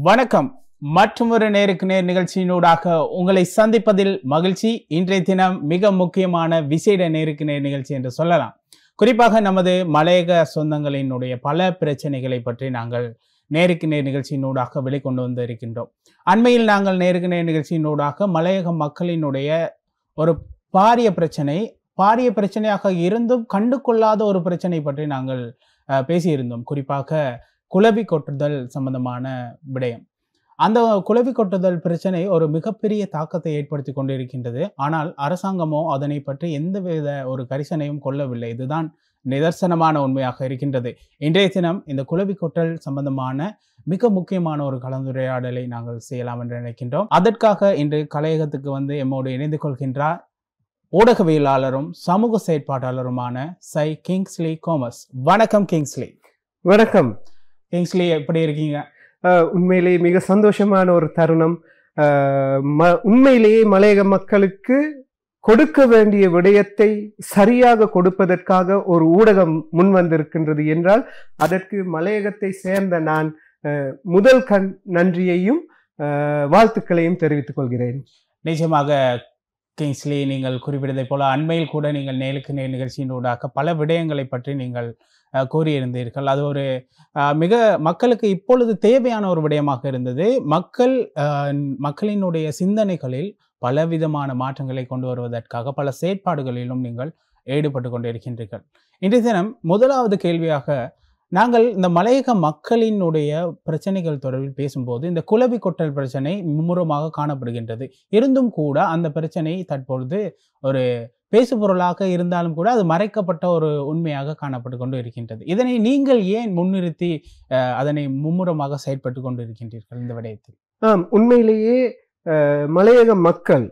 வணக்கம் மற்றொரு நேருக்கு நேர் நிகழ்ச்சியினூடாக உங்களை சந்திப்பதில் மகிழ்ச்சி இன்றைய தினம் மிக முக்கியமான விசேட நேருக்கு நேர் நிகழ்ச்சி என்று சொல்லலாம் குறிப்பாக நமது மலையக சொந்தங்களினுடைய பல பிரச்சனைகளை பற்றி நாங்கள் நேருக்கு நேர் நிகழ்ச்சியினூடாக வெளிக்கொண்டு வந்து இருக்கின்றோம் அண்மையில் நாங்கள் நேருக்கு நேர் நிகழ்ச்சியினூடாக மலையக மக்களினுடைய ஒரு பாரிய பிரச்சனை பாரிய பிரச்சனையாக இருந்தும் கண்டு கொள்ளாத ஒரு பிரச்சனை பற்றி நாங்கள் அஹ், பேசியிருந்தோம் குறிப்பாக குளவி கொட்டுதல் சம்பந்தமான விடயம் அந்த குளவி கொட்டுதல் பிரச்சனை ஒரு மிகப்பெரிய தாக்கத்தை ஏற்படுத்தி கொண்டிருக்கின்றது ஆனால் அரசாங்கமோ அதனை பற்றி எந்தவித ஒரு கரிசனையும் கொள்ளவில்லை இதுதான் நிதர்சனமான உண்மையாக இருக்கின்றது இன்றைய தினம் இந்த குளவி கொட்டல் சம்பந்தமான மிக முக்கியமான ஒரு கலந்துரையாடலை நாங்கள் செய்யலாம் என்று நினைக்கின்றோம் அதற்காக இன்று கலையகத்துக்கு வந்து எம்மோடு இணைந்து கொள்கின்றார் ஊடகவியலாளரும் சமூக செயற்பாட்டாளருமான சை கிங்ஸ்லி கோமஸ் வணக்கம் கிங்ஸ்லி வணக்கம் கிங்ஸ்லி எப்படி இருக்கீங்க அஹ், உண்மையிலேயே மிக சந்தோஷமான ஒரு தருணம் அஹ், ம- உண்மையிலேயே மலையக மக்களுக்கு கொடுக்க வேண்டிய விடயத்தை சரியாக கொடுப்பதற்காக ஒரு ஊடகம் முன் வந்திருக்கின்றது என்றால் அதற்கு மலையகத்தை சேர்ந்த நான் அஹ், முதல் கண் நன்றியையும் அஹ், வாழ்த்துக்களையும் தெரிவித்துக் கொள்கிறேன் நிச்சயமாக கிங்ஸ்லி நீங்கள் குறிப்பிட்டதைப் போல அண்மையில் கூட நீங்கள் நேருக்கு நேர் நிகழ்ச்சியினூடாக பல விடயங்களை பற்றி நீங்கள் அஹ், கூறியிருந்தீர்கள் அது ஒரு அஹ், மிக மக்களுக்கு இப்பொழுது தேவையான ஒரு விடயமாக இருந்தது மக்கள் அஹ், மக்களினுடைய சிந்தனைகளில் பலவிதமான மாற்றங்களை கொண்டு வருவதற்காக பல செயற்பாடுகளிலும் நீங்கள் ஈடுபட்டு கொண்டிருக்கின்றீர்கள் இன்றைய தினம் முதலாவது கேள்வியாக நாங்கள் இந்த மலையக மக்களினுடைய பிரச்சனைகள் தொடர்பில் பேசும்போது இந்த குளவி கொட்டல் பிரச்சனை மும்முரமாக காணப்படுகின்றது இருந்தும் கூட அந்த பிரச்சனை தற்பொழுது ஒரு பேசுபொருளாக இருந்தாலும் கூட அது மறைக்கப்பட்ட ஒரு உண்மையாக காணப்பட்டு கொண்டு இருக்கின்றது இதனை நீங்கள் ஏன் முன்னிறுத்தி அஹ், அதனை மும்முரமாக செயற்பட்டு கொண்டு இருக்கின்றீர்கள் இந்த விடயத்தில் ஆம் உண்மையிலேயே அஹ், மலையக மக்கள்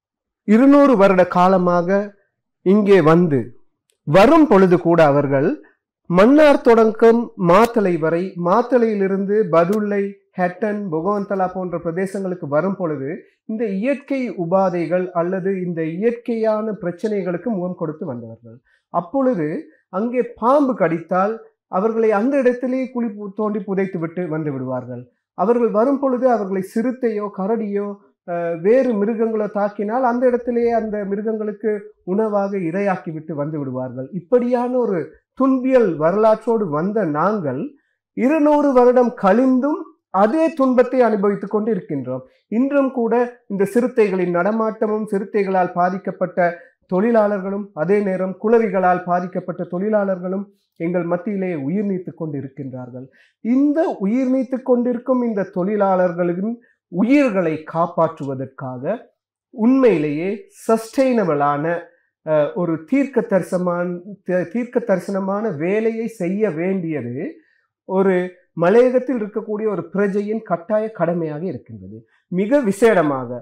இருநூறு வருட காலமாக இங்கே வந்து வரும் பொழுது கூட அவர்கள் மன்னார் தொடக்கம் மாத்தளை வரை மாத்தளையிலிருந்து பதுளை ஹெட்டன் புகவந்தலா போன்ற பிரதேசங்களுக்கு வரும் பொழுது இந்த இயற்கை உபாதைகள் அல்லது இந்த இயற்கையான பிரச்சனைகளுக்கு முகம் கொடுத்து வந்தவர்கள் அப்பொழுது அங்கே பாம்பு கடித்தால் அவர்களை அந்த இடத்திலே குழி பு- தோண்டி புதைத்து விட்டு வந்து விடுவார்கள் அவர்கள் வரும் பொழுது அவர்களை சிறுத்தையோ கரடியோ அஹ், வேறு மிருகங்களோ தாக்கினால் அந்த இடத்திலேயே அந்த மிருகங்களுக்கு உணவாக இரையாக்கி விட்டு வந்து விடுவார்கள் இப்படியான ஒரு துன்பியல் வரலாற்றோடு வந்த நாங்கள் இருநூறு வருடம் கழிந்தும் அதே துன்பத்தை அனுபவித்துக் கொண்டு இருக்கின்றோம் இன்றும் கூட இந்த சிறுத்தைகளின் நடமாட்டமும் சிறுத்தைகளால் பாதிக்கப்பட்ட தொழிலாளர்களும் அதே நேரம் குளவிகளால் பாதிக்கப்பட்ட தொழிலாளர்களும் எங்கள் மத்தியிலே உயிர் நீத்து கொண்டு இருக்கின்றார்கள் இந்த உயிர் நீத்து கொண்டிருக்கும் இந்த தொழிலாளர்களின் உயிர்களை காப்பாற்றுவதற்காக உண்மையிலேயே சஸ்டெயினபிளான ஒரு தீர்க்க தரிசனமான தீர்க்க தரிசனமான வேலையை செய்ய வேண்டியது ஒரு மலையகத்தில் இருக்கக்கூடிய ஒரு பிரஜையின் கட்டாய கடமையாக இருக்கின்றது மிக விசேடமாக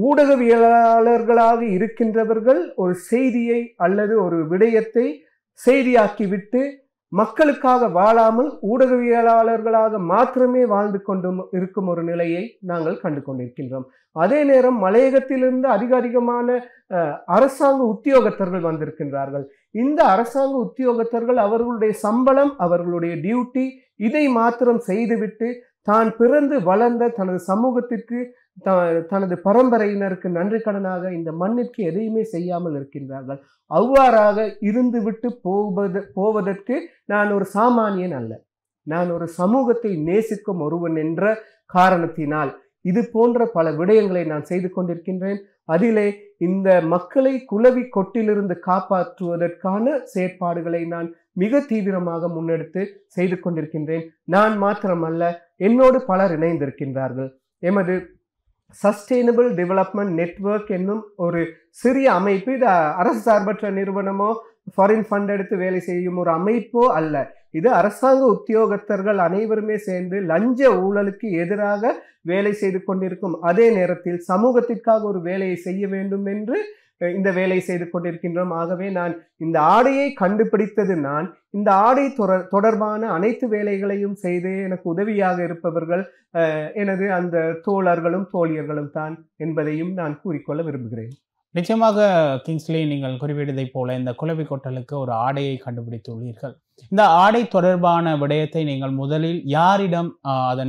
ஊடகவியலாளர்களாக இருக்கின்றவர்கள் ஒரு செய்தியை அல்லது ஒரு விடயத்தை செய்தியாக்கிவிட்டு மக்களுக்காக வாழாமல் ஊடகவியலாளர்களாக மாத்திரமே வாழ்ந்து கொண்டு இருக்கும் ஒரு நிலையை நாங்கள் கண்டு கொண்டிருக்கின்றோம் அதே நேரம் மலையகத்திலிருந்து அதிக அதிகமான அஹ், அரசாங்க உத்தியோகத்தர்கள் வந்திருக்கின்றார்கள் இந்த அரசாங்க உத்தியோகத்தர்கள் அவர்களுடைய சம்பளம் அவர்களுடைய டியூட்டி இதை மாத்திரம் செய்துவிட்டு தான் பிறந்து வளர்ந்த தனது சமூகத்திற்கு த- தனது பரம்பரையினருக்கு நன்றி கடனாக இந்த மண்ணிற்கு எதையுமே செய்யாமல் இருக்கின்றார்கள் அவ்வாறாக இருந்துவிட்டு போவது போவதற்கு நான் ஒரு சாமானியன் அல்ல நான் ஒரு சமூகத்தை நேசிக்கும் ஒருவன் என்ற காரணத்தினால் இது போன்ற பல விடயங்களை நான் செய்து கொண்டிருக்கின்றேன் அதிலே இந்த மக்களை குளவி கொட்டிலிருந்து காப்பாற்றுவதற்கான செயற்பாடுகளை நான் மிக தீவிரமாக முன்னெடுத்து செய்து கொண்டிருக்கின்றேன் நான் மாத்திரமல்ல என்னோடு பலர் இணைந்திருக்கின்றார்கள் எமது சஸ்டெயினபிள் டெவலப்மெண்ட் நெட்வொர்க் என்னும் ஒரு சிறிய அமைப்பு இது அரசு சார்பற்ற நிறுவனமோ ஃபாரின் ஃபண்ட் எடுத்து வேலை செய்யும் ஒரு அமைப்போ அல்ல இது அரசாங்க உத்தியோகத்தர்கள் அனைவருமே சேர்ந்து லஞ்ச ஊழலுக்கு எதிராக வேலை செய்து கொண்டிருக்கும் அதே நேரத்தில் சமூகத்திற்காக ஒரு வேலையை செய்ய வேண்டும் என்று அஹ், இந்த வேலையை செய்து கொண்டிருக்கின்றோம் ஆகவே நான் இந்த ஆடையை கண்டுபிடித்தது நான் இந்த ஆடை தொடர் தொடர்பான அனைத்து வேலைகளையும் செய்து எனக்கு உதவியாக இருப்பவர்கள் அஹ், எனது அந்த தோழர்களும் தோழியர்களும் தான் என்பதையும் நான் கூறிக்கொள்ள விரும்புகிறேன் நிச்சயமாக கிங்ஸ்லி நீங்கள் குறிப்பிட்டதைப் போல இந்த குளவி கொட்டலுக்கு ஒரு ஆடையை கண்டுபிடித்துள்ளீர்கள் இந்த ஆடை தொடர்பான விடயத்தை நீங்கள் முதலில் யாரிடம் ஆஹ், அதனை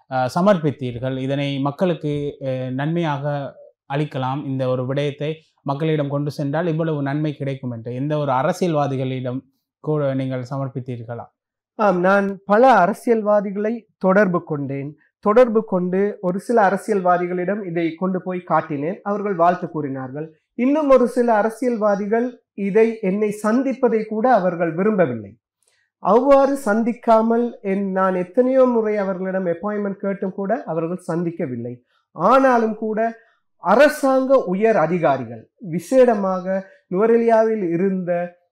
அஹ், சமர்ப்பித்தீர்கள் இதனை மக்களுக்கு அஹ், நன்மையாக அளிக்கலாம் இந்த ஒரு விடயத்தை மக்களிடம் கொண்டு சென்றால் இவ்வளவு நன்மை கிடைக்கும் என்று எந்த ஒரு அரசியல்வாதிகளிடம் கூட நீங்கள் சமர்ப்பித்தீர்களா ஆம் நான் பல அரசியல்வாதிகளை தொடர்பு கொண்டேன் தொடர்பு கொண்டு ஒரு சில அரசியல்வாதிகளிடம் இதை கொண்டு போய் காட்டினேன் அவர்கள் வாழ்த்து கூறினார்கள் இன்னும் ஒரு சில அரசியல்வாதிகள் இதை என்னை சந்திப்பதை கூட அவர்கள் விரும்பவில்லை அவ்வாறு சந்திக்காமல் என் நான் எத்தனையோ முறை அவர்களிடம் அப்பாயின்மெண்ட் கேட்டும் கூட அவர்கள் சந்திக்கவில்லை ஆனாலும் கூட அரசாங்க உயர் அதிகாரிகள் விசேடமாக நுவரெலியாவில் இருந்த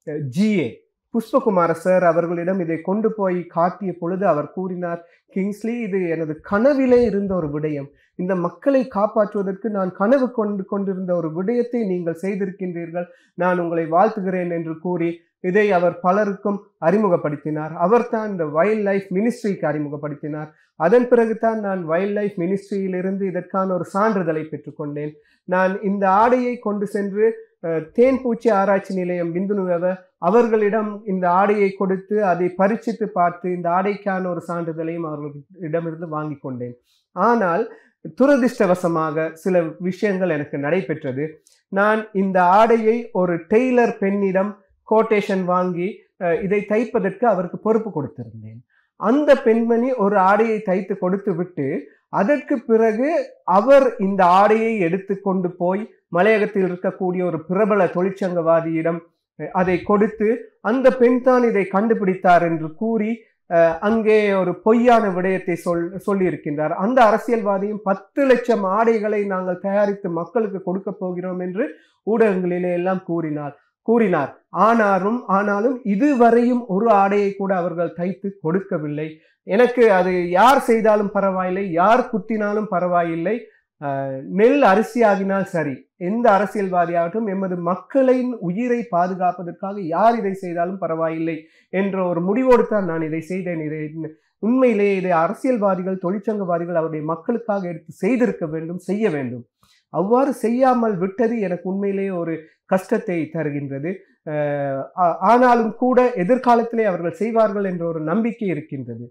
ஜிஏ புஷ்பகுமார சார் அவர்களிடம் இதை கொண்டு போய் காட்டிய பொழுது அவர் கூறினார் கிங்ஸ்லி இது எனது கனவிலே இருந்த ஒரு விடயம் இந்த மக்களை காப்பாற்றுவதற்கு நான் கனவு கொண்டு கொண்டிருந்த ஒரு விடயத்தை நீங்கள் செய்திருக்கின்றீர்கள் நான் உங்களை வாழ்த்துகிறேன் என்று கூறி இதை அவர் பலருக்கும் அறிமுகப்படுத்தினார் அவர்தான் இந்த வைல்ட் லைஃப் மினிஸ்ட்ரிக்கு அறிமுகப்படுத்தினார் அதன் பிறகுதான் நான் வைல்ட் லைஃப் மினிஸ்ட்ரியிலிருந்து இதற்கான ஒரு சான்றிதழை பெற்றுக்கொண்டேன் நான் இந்த ஆடையை கொண்டு சென்று அஹ், தேன்பூச்சி ஆராய்ச்சி நிலையம் பிந்துனுவ அவர்களிடம் இந்த ஆடையை கொடுத்து அதை பரீட்சித்து பார்த்து இந்த ஆடைக்கான ஒரு சான்றிதழையும் அவர்களிடமிருந்து வாங்கி கொண்டேன் ஆனால் துரதிர்ஷ்டவசமாக சில விஷயங்கள் எனக்கு நடைபெற்றது நான் இந்த ஆடையை ஒரு டெய்லர் பெண்ணிடம் கோட்டேஷன் வாங்கி அஹ், இதை தைப்பதற்கு அவருக்கு பொறுப்பு கொடுத்திருந்தேன் அந்த பெண்மணி ஒரு ஆடையை தைத்து கொடுத்து விட்டு அதற்கு பிறகு அவர் இந்த ஆடையை எடுத்து கொண்டு போய் மலையகத்தில் இருக்கக்கூடிய ஒரு பிரபல தொழிற்சங்கவாதியிடம் அஹ், அதை கொடுத்து அந்த பெண் தான் இதை கண்டுபிடித்தார் என்று கூறி அஹ், அங்கே ஒரு பொய்யான விடயத்தை சொல் சொல்லியிருக்கின்றார் அந்த அரசியல்வாதியும் பத்து லட்சம் ஆடைகளை நாங்கள் தயாரித்து மக்களுக்கு கொடுக்க போகிறோம் என்று ஊடகங்களிலே எல்லாம் கூறினார் கூறினார் ஆனாலும் ஆனாலும் இதுவரையும் ஒரு ஆடையை கூட அவர்கள் தைத்து கொடுக்கவில்லை எனக்கு அது யார் செய்தாலும் பரவாயில்லை யார் குத்தினாலும் பரவாயில்லை அஹ், நெல் அரிசியாகினால் சரி எந்த அரசியல்வாதியாகட்டும் எமது மக்களின் உயிரை பாதுகாப்பதற்காக யார் இதை செய்தாலும் பரவாயில்லை என்ற ஒரு முடிவோடு தான் நான் இதை செய்தேன் இதை உண்மையிலேயே இதை அரசியல்வாதிகள் தொழிற்சங்கவாதிகள் அவருடைய மக்களுக்காக எடுத்து செய்திருக்க வேண்டும் செய்ய வேண்டும் அவ்வாறு செய்யாமல் விட்டது எனக்கு உண்மையிலேயே ஒரு கஷ்டத்தை தருகின்றது அஹ் ஆ- ஆனாலும் கூட எதிர்காலத்திலே அவர்கள் செய்வார்கள் என்ற ஒரு நம்பிக்கை இருக்கின்றது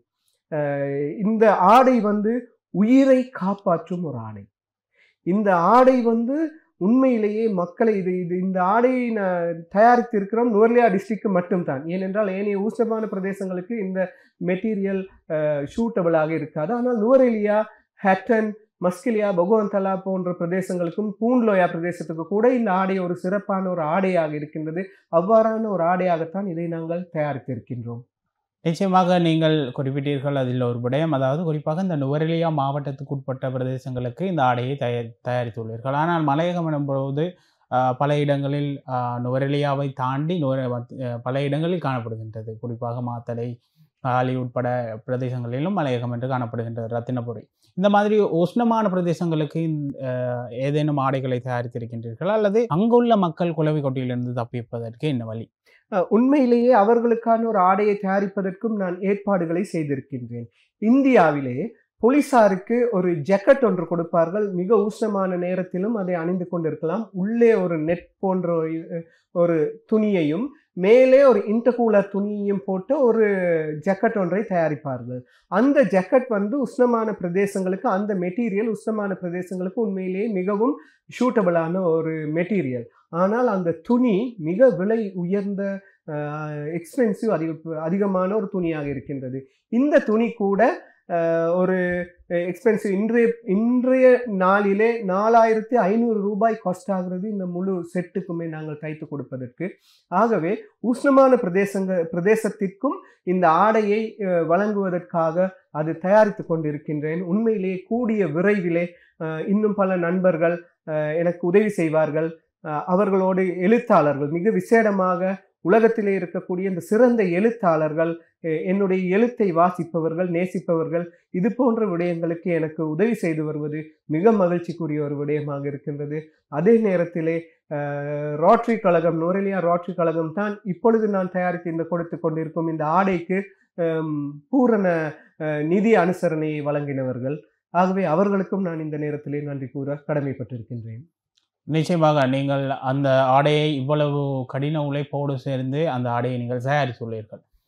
அஹ் இந்த ஆடை வந்து உயிரை காப்பாற்றும் ஒரு ஆடை இந்த ஆடை வந்து உண்மையிலேயே மக்களை இது இது இந்த ஆடையை நான் தயாரித்து இருக்கிறோம் நுவர்லியா டிஸ்ட்ரிக்ட் மட்டும்தான் ஏனென்றால் ஏனைய ஊசமான பிரதேசங்களுக்கு இந்த மெட்டீரியல் ஷூட்டபிளாக இருக்காது ஆனால் நுவரெலியா ஹேட்டன் மஸ்கிலியா பகவந்தலா போன்ற பிரதேசங்களுக்கும் பூன்லோயா பிரதேசத்துக்கு கூட இந்த ஆடை ஒரு சிறப்பான ஒரு ஆடையாக இருக்கின்றது அவ்வாறான ஒரு ஆடையாகத்தான் இதை நாங்கள் தயாரித்திருக்கின்றோம் நிச்சயமாக நீங்கள் குறிப்பிட்டீர்கள் அதில் ஒரு விடயம் அதாவது குறிப்பாக இந்த நுவரெலியா மாவட்டத்துக்கு உட்பட்ட பிரதேசங்களுக்கு இந்த ஆடையை தயார் தயாரித்துள்ளீர்கள் ஆனால் மலையகம் எனும்போது ஆஹ், பல இடங்களில் ஆஹ், நுவரெலியாவை தாண்டி நுவர அஹ், பல இடங்களில் காணப்படுகின்றது குறிப்பாக மாத்தளை ஆலி உட்பட பிரதேசங்களிலும் மலையகம் என்று காணப்படுகின்றது ரத்தினபுரி இந்த மாதிரி உஷ்ணமான பிரதேசங்களுக்கு இந்த, ஆஹ், ஏதேனும் ஆடைகளை தயாரித்திருக்கின்றீர்கள் அல்லது அங்குள்ள மக்கள் குளவி கொட்டியிலிருந்து தப்பிப்பதற்கு என்ன வழி அஹ் உண்மையிலேயே அவர்களுக்கான ஒரு ஆடையை தயாரிப்பதற்கும் நான் ஏற்பாடுகளை செய்திருக்கின்றேன் இந்தியாவிலே போலீசாருக்கு ஒரு ஜக்கெட் ஒன்று கொடுப்பார்கள் மிக உஷ்ணமான நேரத்திலும் அதை அணிந்து கொண்டிருக்கலாம் உள்ளே ஒரு நெட் போன்ற ஒரு- ஒரு துணியையும் மேலே ஒரு இன்டர்கூலர் துணியையும் போட்டு ஒரு ஜக்கெட் ஒன்றை தயாரிப்பார்கள் அந்த ஜக்கெட் வந்து உஷ்ணமான பிரதேசங்களுக்கு அந்த மெட்டீரியல் உஷ்ணமான பிரதேசங்களுக்கு உண்மையிலேயே மிகவும் ஷூட்டபிளான ஒரு மெட்டீரியல் ஆனால் அந்த துணி மிக விலை உயர்ந்த எக்ஸ்பென்சிவ் அதிக அதிகமான ஒரு துணியாக இருக்கின்றது இந்த துணி கூட அஹ், ஒரு எக்ஸ்பென்சிவ் இன்றைய இன்றைய நாளிலே நாலாயிரத்தி ஐநூறு ரூபாய் காஸ்ட் ஆகிறது இந்த முழு செட்டுக்குமே நாங்கள் தைத்து கொடுப்பதற்கு ஆகவே உஷ்ணமான பிரதேசங்க பிரதேசத்திற்கும் இந்த ஆடையை அஹ், வழங்குவதற்காக அது தயாரித்து கொண்டிருக்கின்றேன் உண்மையிலேயே கூடிய விரைவிலே அஹ், இன்னும் பல நண்பர்கள் அஹ், எனக்கு உதவி செய்வார்கள் அஹ், அவர்களோடு எழுத்தாளர்கள் மிக விசேடமாக உலகத்திலே இருக்கக்கூடிய இந்த சிறந்த எழுத்தாளர்கள் அஹ், என்னுடைய எழுத்தை வாசிப்பவர்கள் நேசிப்பவர்கள் இது போன்ற விடயங்களுக்கு எனக்கு உதவி செய்து வருவது மிக மகிழ்ச்சிக்குரிய ஒரு விடயமாக இருக்கின்றது அதே நேரத்திலே அஹ், ரோட்டரி கழகம் நோரெலியா ரோட்டரி கழகம் தான் இப்பொழுது நான் தயாரித்து இந்த கொடுத்து கொண்டிருக்கும் இந்த ஆடைக்கு ஹம், பூரண அஹ், நிதி அனுசரணையை வழங்கினவர்கள் ஆகவே அவர்களுக்கும் நான் இந்த நேரத்திலே நன்றி கூற கடமைப்பட்டிருக்கின்றேன் நிச்சயமாக நீங்கள் அந்த ஆடையை இவ்வளவு கடின உழைப்போடு சேர்ந்து அந்த ஆடையை நீங்கள் தயாரித்துள்ளீர்கள்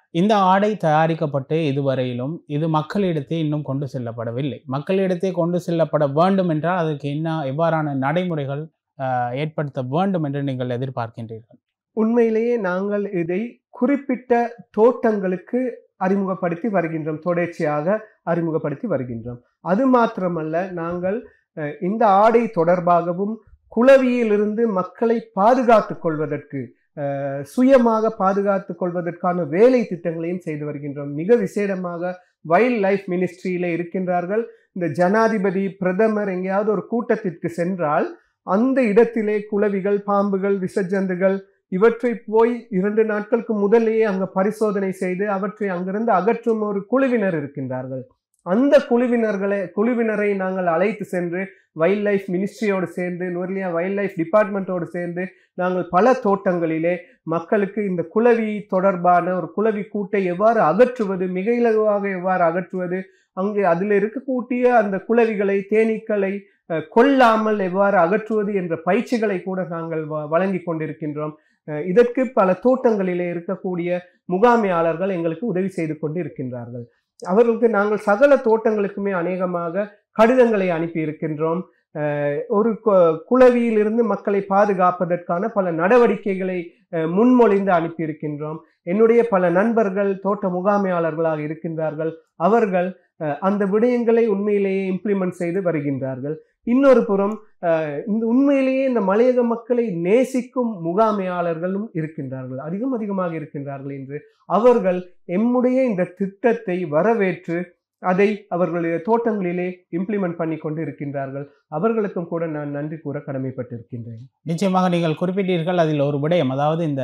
இந்த ஆடை தயாரிக்கப்பட்டு இதுவரையிலும் இது மக்களிடத்தே இன்னும் கொண்டு செல்லப்படவில்லை மக்களிடத்தே கொண்டு செல்லப்பட வேண்டும் என்றால் அதுக்கு என்ன எவ்வாறான நடைமுறைகள் ஆஹ், ஏற்படுத்த வேண்டும் என்று நீங்கள் எதிர்பார்க்கின்றீர்கள் உண்மையிலேயே நாங்கள் இதை குறிப்பிட்ட தோட்டங்களுக்கு அறிமுகப்படுத்தி வருகின்றோம் தொடர்ச்சியாக அறிமுகப்படுத்தி வருகின்றோம் அது மாத்திரமல்ல நாங்கள் அஹ், இந்த ஆடை தொடர்பாகவும் குளவியிலிருந்து மக்களை பாதுகாத்துக் கொள்வதற்கு அஹ், சுயமாக பாதுகாத்துக் கொள்வதற்கான வேலை திட்டங்களையும் செய்து வருகின்றோம் மிக விசேடமாக வைல்ட் லைஃப் மினிஸ்ட்ரியில இருக்கின்றார்கள் இந்த ஜனாதிபதி பிரதமர் எங்கேயாவது ஒரு கூட்டத்திற்கு சென்றால் அந்த இடத்திலே குளவிகள் பாம்புகள் விசஜந்துகள் இவற்றை போய் இரண்டு நாட்களுக்கு முதலேயே அங்க பரிசோதனை செய்து அவற்றை அங்கிருந்து அகற்றும் ஒரு குழுவினர் இருக்கின்றார்கள் அந்த குழுவினர்களை குழுவினரை நாங்கள் அழைத்து சென்று வைல்ட் லைஃப் மினிஸ்ட்ரியோடு சேர்ந்து நுவர்லியா வைல்ட் லைஃப் டிபார்ட்மெண்ட்டோடு சேர்ந்து நாங்கள் பல தோட்டங்களிலே மக்களுக்கு இந்த குளவி தொடர்பான ஒரு குளவி கூட்டை எவ்வாறு அகற்றுவது மிக இலகுவாக எவ்வாறு அகற்றுவது அங்கே அதில் இருக்கக்கூடிய அந்த குளவிகளை தேனீக்களை அஹ், கொல்லாமல் எவ்வாறு அகற்றுவது என்ற பயிற்சிகளை கூட நாங்கள் வ- வழங்கி கொண்டிருக்கின்றோம் அஹ், இதற்கு பல தோட்டங்களிலே இருக்கக்கூடிய முகாமையாளர்கள் எங்களுக்கு உதவி செய்து கொண்டு இருக்கின்றார்கள் அவர்களுக்கு நாங்கள் சகல தோட்டங்களுக்குமே அநேகமாக கடிதங்களை அனுப்பி இருக்கின்றோம் அஹ், ஒரு கு- குளவியிலிருந்து மக்களை பாதுகாப்பதற்கான பல நடவடிக்கைகளை அஹ், முன்மொழிந்து அனுப்பியிருக்கின்றோம் என்னுடைய பல நண்பர்கள் தோட்ட முகாமையாளர்களாக இருக்கின்றார்கள் அவர்கள் அஹ், அந்த விடயங்களை உண்மையிலேயே இம்ப்ளிமெண்ட் செய்து வருகின்றார்கள் இன்னொரு புறம் அஹ், இந்த உண்மையிலேயே இந்த மலையக மக்களை நேசிக்கும் முகாமையாளர்களும் இருக்கின்றார்கள் அதிகம் அதிகமாக இருக்கின்றார்கள் என்று அவர்கள் எம்முடைய இந்த திட்டத்தை வரவேற்று அதை அவர்களுடைய தோட்டங்களிலே இம்ப்ளிமெண்ட் பண்ணி கொண்டு இருக்கின்றார்கள் அவர்களுக்கும் கூட நான் நன்றி கூற கடமைப்பட்டிருக்கின்றேன் நிச்சயமாக நீங்கள் குறிப்பிட்டீர்கள் அதில் ஒரு விடயம் அதாவது இந்த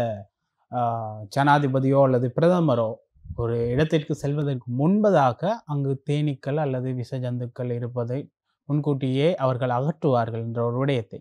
ஆஹ், ஜனாதிபதியோ அல்லது பிரதமரோ ஒரு இடத்திற்கு செல்வதற்கு முன்பதாக அங்கு தேனீக்கள் அல்லது விஷஜந்துக்கள் இருப்பதை முன்கூட்டியே அவர்கள் அகற்றுவார்கள் என்ற ஒரு விடயத்தை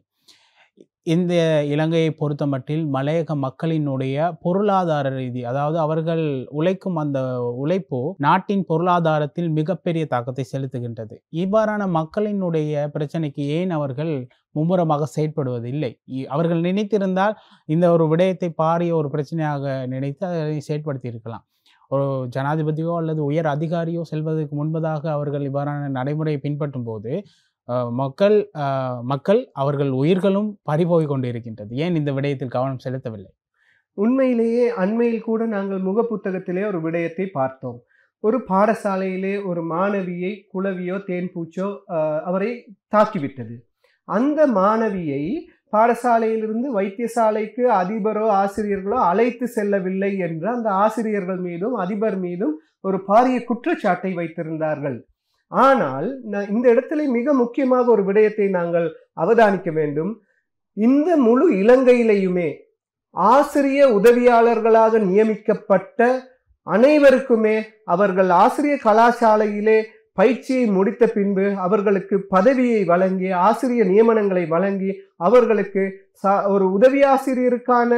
இந்த இலங்கையை பொறுத்தமட்டில் மலையக மக்களினுடைய பொருளாதார ரீதி அதாவது அவர்கள் உழைக்கும் அந்த உழைப்பு நாட்டின் பொருளாதாரத்தில் மிகப்பெரிய தாக்கத்தை செலுத்துகின்றது இவ்வாறான மக்களினுடைய பிரச்சனைக்கு ஏன் அவர்கள் மும்முரமாக செயற்படுவதில்லை இ- அவர்கள் நினைத்திருந்தால் இந்த ஒரு விடயத்தை பாரிய ஒரு பிரச்சனையாக நினைத்து அதை செயற்படுத்தி இருக்கலாம் ஒரு ஜனாதிபதியோ அல்லது உயர் அதிகாரியோ செல்வதற்கு முன்பதாக அவர்கள் இவ்வாறான நடைமுறையை பின்பற்றும் போது அஹ், மக்கள் அஹ், மக்கள் அவர்கள் உயிர்களும் பறிபோய் கொண்டு இருக்கின்றது ஏன் இந்த விடயத்தில் கவனம் செலுத்தவில்லை உண்மையிலேயே அண்மையில் கூட நாங்கள் முகப்புத்தகத்திலே ஒரு விடயத்தை பார்த்தோம் ஒரு பாடசாலையிலே ஒரு மாணவியை குளவியோ தேன்பூச்சோ ஆஹ், அவரை தாக்கிவிட்டது அந்த மாணவியை பாடசாலையிலிருந்து வைத்தியசாலைக்கு அதிபரோ ஆசிரியர்களோ அழைத்து செல்லவில்லை என்று அந்த ஆசிரியர்கள் மீதும் அதிபர் மீதும் ஒரு பாரிய குற்றச்சாட்டை வைத்திருந்தார்கள் ஆனால் ந- இந்த இடத்துல மிக முக்கியமாக ஒரு விடயத்தை நாங்கள் அவதானிக்க வேண்டும் இந்த முழு இலங்கையிலேயுமே ஆசிரிய உதவியாளர்களாக நியமிக்கப்பட்ட அனைவருக்குமே அவர்கள் ஆசிரிய கலாசாலையிலே பயிற்சியை முடித்த பின்பு அவர்களுக்கு பதவியை வழங்கி ஆசிரிய நியமனங்களை வழங்கி அவர்களுக்கு ச- ஒரு உதவி ஆசிரியருக்கான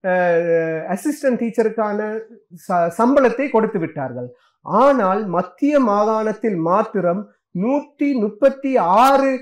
அசிஸ்டன்ட் டீச்சருக்கான ச- சம்பளத்தை கொடுத்து விட்டார்கள் ஆனால் மத்திய மாகாணத்தில் மாத்திரம் நூற்றி முப்பத்தி ஆறு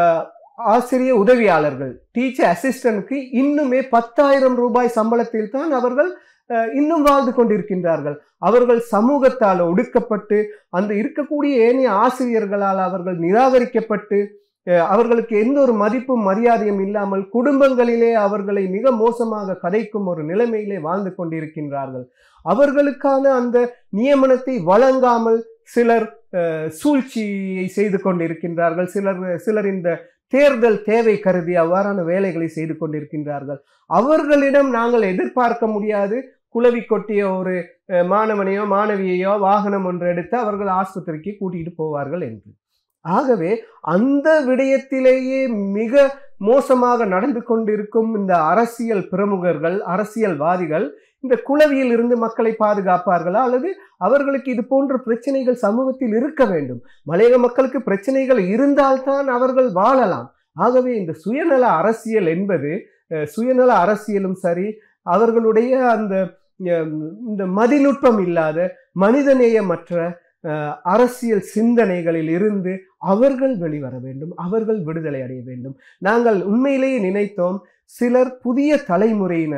ஆசிரிய உதவியாளர்கள் டீச்சர் அசிஸ்டன்ட்க்கு இன்னுமே பத்தாயிரம் ரூபாய் சம்பளத்தில் தான் அவர்கள் அஹ், இன்னும் வாழ்ந்து கொண்டிருக்கின்றார்கள் அவர்கள் சமூகத்தால் ஒடுக்கப்பட்டு அந்த இருக்கக்கூடிய ஏனைய ஆசிரியர்களால் அவர்கள் நிராகரிக்கப்பட்டு அஹ், அவர்களுக்கு எந்த ஒரு மதிப்பும் மரியாதையும் இல்லாமல் குடும்பங்களிலே அவர்களை மிக மோசமாக கதைக்கும் ஒரு நிலைமையிலே வாழ்ந்து கொண்டிருக்கின்றார்கள் அவர்களுக்கான அந்த நியமனத்தை வழங்காமல் சிலர் அஹ், சூழ்ச்சியை செய்து கொண்டிருக்கின்றார்கள் சிலர் சிலர் இந்த தேர்தல் தேவை கருதி அவ்வாறான வேலைகளை செய்து கொண்டிருக்கின்றார்கள் அவர்களிடம் நாங்கள் எதிர்பார்க்க முடியாது குளவி கொட்டிய ஒரு அஹ், மாணவனையோ மாணவியையோ வாகனம் ஒன்று எடுத்து அவர்கள் ஆஸ்பத்திரிக்கு கூட்டிட்டு போவார்கள் என்று ஆகவே அந்த விடயத்திலேயே மிக மோசமாக நடந்து கொண்டிருக்கும் இந்த அரசியல் பிரமுகர்கள் அரசியல்வாதிகள் இந்த குளவியில் இருந்து மக்களை பாதுகாப்பார்களா அல்லது அவர்களுக்கு இது போன்ற பிரச்சனைகள் சமூகத்தில் இருக்க வேண்டும் மலையக மக்களுக்கு பிரச்சனைகள் இருந்தால்தான் அவர்கள் வாழலாம் ஆகவே இந்த சுயநல அரசியல் என்பது அஹ், சுயநல அரசியலும் சரி அவர்களுடைய அந்த அஹ், இந்த மதிநுட்பம் இல்லாத மனிதநேயமற்ற அஹ், அரசியல் சிந்தனைகளில் இருந்து அவர்கள் வெளிவர வேண்டும் அவர்கள் விடுதலை அடைய வேண்டும் நாங்கள் உண்மையிலேயே நினைத்தோம் சிலர் புதிய தலைமுறையினர்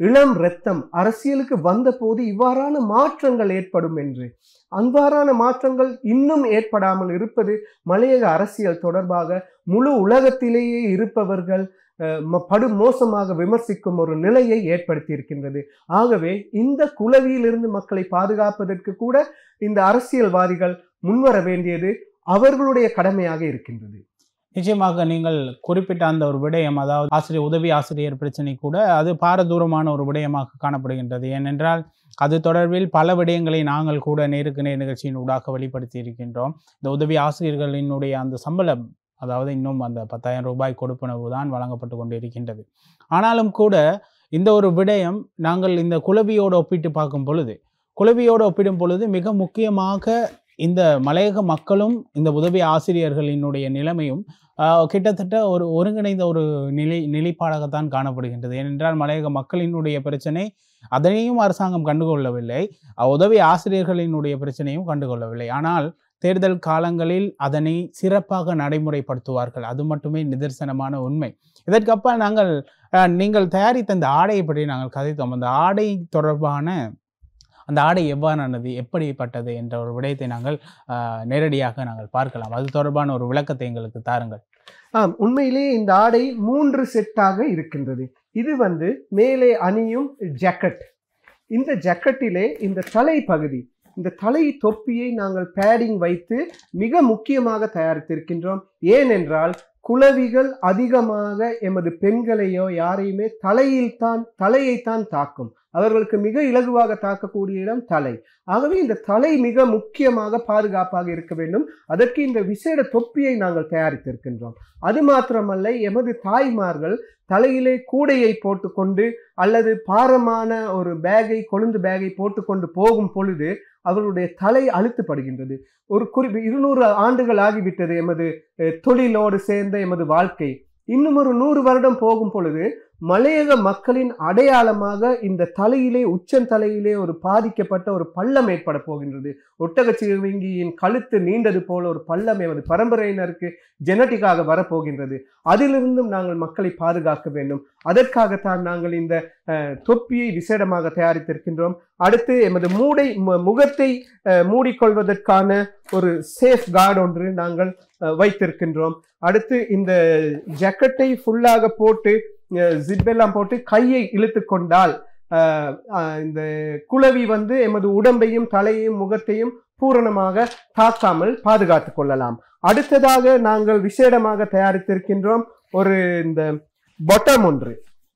இளம் இரத்தம் அரசியலுக்கு வந்தபோது இவ்வாறான மாற்றங்கள் ஏற்படும் என்று அவ்வாறான மாற்றங்கள் இன்னும் ஏற்படாமல் இருப்பது மலையக அரசியல் தொடர்பாக முழு உலகத்திலேயே இருப்பவர்கள் அஹ், ம- படு மோசமாக விமர்சிக்கும் ஒரு நிலையை ஏற்படுத்தி இருக்கின்றது ஆகவே இந்த குலவியிலிருந்து மக்களை பாதுகாப்பதற்கு கூட இந்த அரசியல்வாதிகள் முன்வர வேண்டியது அவர்களுடைய கடமையாக இருக்கின்றது நிச்சயமாக நீங்கள் குறிப்பிட்ட அந்த ஒரு விடயம் அதாவது ஆசிரியர் உதவி ஆசிரியர் பிரச்சனை கூட அது பாரதூரமான ஒரு விடயமாக காணப்படுகின்றது ஏனென்றால் அது தொடர்பில் பல விடயங்களை நாங்கள் கூட நேருக்கு நேர் நிகழ்ச்சியின் ஊடாக வெளிப்படுத்தி இருக்கின்றோம் இந்த உதவி ஆசிரியர்களினுடைய அந்த சம்பளம் அதாவது இன்னும் அந்த பத்தாயிரம் ரூபாய் கொடுப்பனவு தான் வழங்கப்பட்டு கொண்டு இருக்கின்றது ஆனாலும் கூட இந்த ஒரு விடயம் நாங்கள் இந்த குலவியோடு ஒப்பிட்டு பார்க்கும் பொழுது குலவியோடு ஒப்பிடும் பொழுது மிக முக்கியமாக இந்த மலையக மக்களும் இந்த உதவி ஆசிரியர்களினுடைய நிலைமையும் ஆஹ், கிட்டத்தட்ட ஒரு ஒருங்கிணைந்த ஒரு நிலை நிலைப்பாடாகத்தான் காணப்படுகின்றது ஏனென்றால் மலையக மக்களினுடைய பிரச்சனை அதனையும் அரசாங்கம் கண்டுகொள்ளவில்லை அஹ், உதவி ஆசிரியர்களினுடைய பிரச்சனையும் கண்டுகொள்ளவில்லை ஆனால் தேர்தல் காலங்களில் அதனை சிறப்பாக நடைமுறைப்படுத்துவார்கள் அது மட்டுமே நிதர்சனமான உண்மை இதற்கப்பால் நாங்கள் அஹ், நீங்கள் தயாரித்த அந்த ஆடையை பற்றி நாங்கள் கதைத்தோம் அந்த ஆடை தொடர்பான அந்த ஆடை எவ்வாறானது எப்படிப்பட்டது என்ற ஒரு விடயத்தை நாங்கள் அஹ், நேரடியாக நாங்கள் பார்க்கலாம் அது தொடர்பான ஒரு விளக்கத்தை எங்களுக்கு தாருங்கள் ஆம் உண்மையிலேயே இந்த ஆடை மூன்று செட்டாக இருக்கின்றது இது வந்து மேலே அணியும் ஜாக்கெட் இந்த ஜாக்கெட்டிலே இந்த தலை பகுதி இந்த தலை தொப்பியை நாங்கள் பேடிங் வைத்து மிக முக்கியமாக தயாரித்திருக்கின்றோம் ஏனென்றால் குளவிகள் அதிகமாக எமது பெண்களையோ யாரையுமே தலையில் தான் தலையைத்தான் தாக்கும் அவர்களுக்கு மிக இலகுவாக தாக்கக்கூடிய இடம் தலை ஆகவே இந்த தலை மிக முக்கியமாக பாதுகாப்பாக இருக்க வேண்டும் அதற்கு இந்த விசேட தொப்பியை நாங்கள் தயாரித்திருக்கின்றோம் அது மாத்திரமல்ல எமது தாய்மார்கள் தலையிலே கூடையை போட்டுக்கொண்டு அல்லது பாரமான ஒரு பேகை கொழுந்து பேகை போட்டுக்கொண்டு போகும் பொழுது அவர்களுடைய தலை அழுத்தப்படுகின்றது ஒரு குறிப்பு இருநூறு ஆண்டுகள் ஆகிவிட்டது எமது அஹ், தொழிலோடு சேர்ந்த எமது வாழ்க்கை இன்னும் ஒரு நூறு வருடம் போகும் பொழுது மலையக மக்களின் அடையாளமாக இந்த தலையிலே உச்சந்தலையிலே ஒரு பாதிக்கப்பட்ட ஒரு பள்ளம் ஏற்பட போகின்றது ஒட்டகச் சிறுவிங்கியின் கழுத்து நீண்டது போல ஒரு பள்ளம் எமது பரம்பரையினருக்கு ஜெனட்டிக்காக வரப்போகின்றது அதிலிருந்தும் நாங்கள் மக்களை பாதுகாக்க வேண்டும் அதற்காகத்தான் நாங்கள் இந்த அஹ், தொப்பியை விசேடமாக தயாரித்திருக்கின்றோம் அடுத்து எமது மூடை மு- முகத்தை அஹ், மூடிக்கொள்வதற்கான ஒரு சேஃப் கார்டு ஒன்று நாங்கள் அஹ், வைத்திருக்கின்றோம் அடுத்து இந்த ஜக்கெட்டை ஃபுல்லாக போட்டு ஜிப் எல்லாம் போட்டு கையை இழுத்து கொண்டால் அஹ், அஹ், இந்த குளவி வந்து எமது உடம்பையும் தலையையும் முகத்தையும் பூரணமாக தாக்காமல் பாதுகாத்துக் கொள்ளலாம் அடுத்ததாக நாங்கள் விசேடமாக தயாரித்திருக்கின்றோம் ஒரு இந்த பொட்டம் ஒன்று